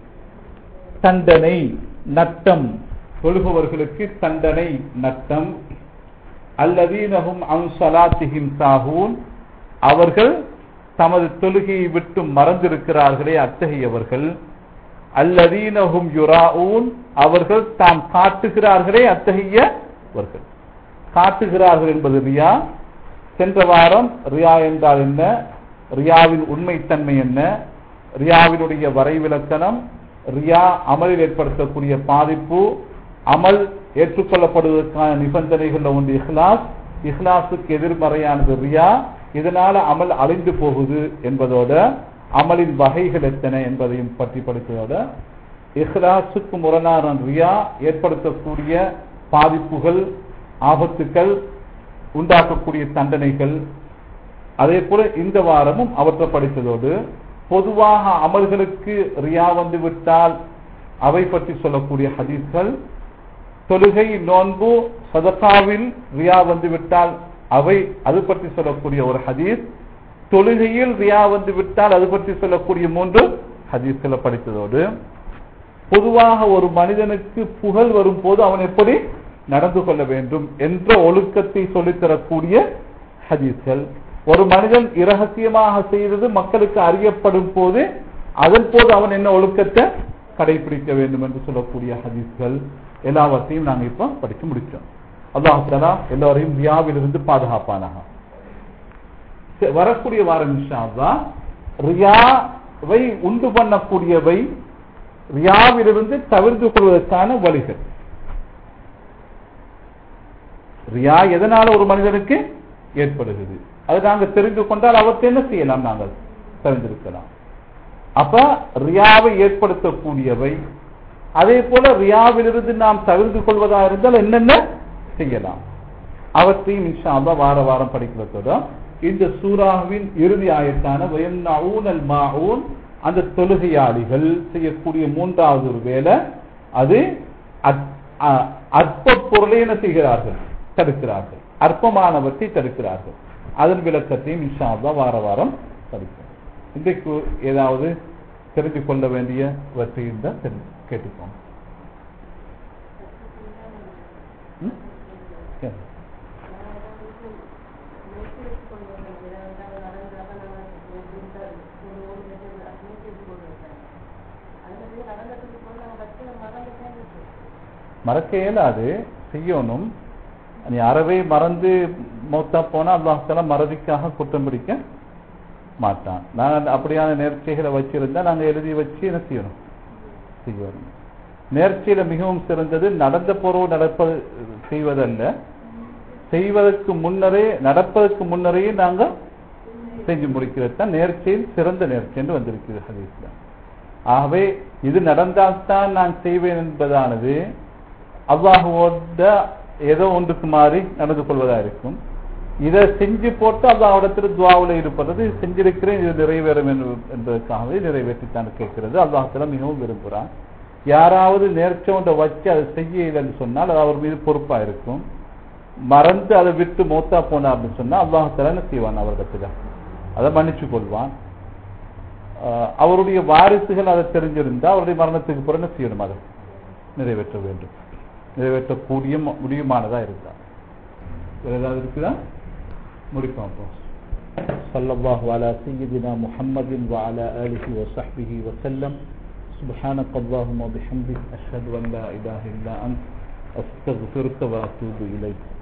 தண்டனை நட்டம் தொழுபவர்களுக்கு தண்டனை நட்டம் அல்லதீனஹும் அன் சலாத்திஹிம் சாகூன் அவர்கள் தமது தொழுகையை விட்டு மறந்திருக்கிறார்களே அத்தகையவர்கள் அல்லதீனஹும் யுராஊன் அவர்கள் தாம் காட்டுகிறார்களே அத்தகையவர்கள் காட்டுகிறார்கள் என்பது ரியா சென்ற வாரம் ரியா என்றால் என்ன ரியாவின் உண்மைத்தன்மை என்ன ரியாவினுடைய வரைவிலக்கணம் ரியா அமலில் ஏற்படுத்தக்கூடிய பாதிப்பு அமல் ஏற்றுக்கொள்ளப்படுவதற்கான நிபந்தனைகள் ஒன்று இஹ்லாஸ் இஹ்லாஸுக்கு எதிர்மறையானது ரியா இதனால அமல் அழிந்து போகுது என்பதோட அமலின் வகைகள் எத்தனை என்பதையும் பற்றி படித்ததோட இஹ்லாஸுக்கு முரணான ரியா ஏற்படுத்தக்கூடிய பாதிப்புகள் ஆபத்துக்கள் உண்டாக்கக்கூடிய தண்டனைகள் அதே போல இந்த வாரமும் அவற்றை படித்ததோடு பொதுவாக அமல்களுக்கு ரியா வந்து விட்டால் அவை பற்றி சொல்லக்கூடிய ஹதீஸ்கள் தொழுகை நோன்பு சதகாவில் ரியா வந்து விட்டால் அவை அது பற்றி சொல்லக்கூடிய ஒரு ஹதீஸ் தொழுகையில் ரியா வந்து விட்டால் அது பற்றி சொல்லக்கூடிய மூன்று ஹதீஸ்களை படித்ததோடு பொதுவாக ஒரு மனிதனுக்கு புகழ் வரும் போது அவன் எப்படி நடந்து கொள்ள வேண்டும் என்ற ஒழுக்கத்தை சொல்லித்தரக்கூடிய ஹதீஸ்கள் ஒரு மனிதன் இரகசியமாக செய்தது மக்களுக்கு அறியப்படும் போது அதன் போது அவன் என்ன ஒழுக்கத்தை கடைபிடிக்க வேண்டும் என்று சொல்லக்கூடிய ஹதீஸ்கள் எல்லாவற்றையும் நாங்கள் இப்ப படித்து முடிச்சோம் அல்லாஹாலா எல்லோரையும் ரியாவிலிருந்து பாதுகாப்பானாக வரக்கூடிய வாரம் இன்ஷா ரியாவை உண்டு பண்ணக்கூடியவை ரியாவிலிருந்து தவிர்த்து கொள்வதற்கான வழிகள் ரியா எதனால ஒரு மனிதனுக்கு ஏற்படுகிறது அது நாங்கள் தெரிந்து கொண்டால் அவற்றை என்ன செய்யலாம் நாங்கள் தெரிந்திருக்கலாம் அப்ப ரியாவை ஏற்படுத்தக்கூடியவை அதே போல ரியாவிலிருந்து நாம் தவிர்த்து கொள்வதா இருந்தால் என்னென்ன செய்யலாம் அவற்றையும் இன்ஷா அல்லா வார வாரம் படிக்கிறதோட இந்த சூறாவின் இறுதி ஆயத்தான வயம்னஊனல் மாஊன் அந்த தொழுகையாளிகள் செய்யக்கூடிய மூன்றாவது ஒரு வேலை அது அற்ப பொருளை என்ன செய்கிறார்கள் தடுக்கிறார்கள் அற்பமானவற்றை தடுக்கிறார்கள் அதன் விளக்கத்தையும் இன்ஷா அல்லா வார வாரம் படிப்போம் இன்றைக்கு ஏதாவது தெரிந்து கொள்ள வேண்டியவற்றை இருந்தால் தெரிந்து கேட்டுக்கோங்க மறக்க இயலாது செய்யணும் நீ அறவே மறந்து மௌத்தா போனா அல்லாஹால மறதிக்காக குற்றம் பிடிக்க மாட்டான் நாங்கள் அப்படியான நேர்ச்சிகளை வச்சிருந்தா நாங்கள் எழுதி வச்சு என்ன செய்யணும் செய்யணும் நேர்ச்சியில மிகவும் சிறந்தது நடந்த பொருள் நடப்பது செய்வதல்ல செய்வதற்கு முன்னரே நடப்பதற்கு முன்னரே நாங்கள் செஞ்சு முடிக்கிறது தான் நேர்ச்சியில் சிறந்த நேர்ச்சி என்று வந்திருக்கிறது ஹதீஸ்ல ஆகவே இது நடந்தால்தான் நான் செய்வேன் என்பதானது அல்லாஹுவோட ஏதோ ஒன்றுக்கு மாறி நடந்து கொள்வதா இருக்கும் இதை செஞ்சு போட்டு அல்லாஹிடத்தில் துவாவில் இருப்பது செஞ்சிருக்கிறேன் இது நிறைவேறும் என்பதற்காகவே நிறைவேற்றித்தான் கேட்கிறது அல்லாஹத்துல மிகவும் விரும்புகிறான் யாராவது நேர்ச்ச ஒன்றை வச்சு அதை செய்ய இல்லைன்னு சொன்னால் அது அவர் மீது பொறுப்பா இருக்கும் மறந்து அதை விட்டு மௌத்தா போனா அப்படின்னு சொன்னா அல்லாஹால என்ன செய்வான் அவரிடத்துல அதை மன்னிச்சு கொள்வான் அவருடைய வாரிசுகள் அதை தெரிஞ்சிருந்தா அவருடைய மரணத்துக்கு பிறகு என்ன செய்யணும் அதை நிறைவேற்ற வேண்டும் நிறைவேற்றக்கூடிய முடியுமானதா இருந்தா வேற ஏதாவது இருக்குதா முடிப்போம் அப்போ صلى الله على سيدنا محمد وعلى آله وصحبه وسلم سبحانك اللهم وبحمدك أشهد أن لا إله إلا أنت أستغفرك وأتوب إليك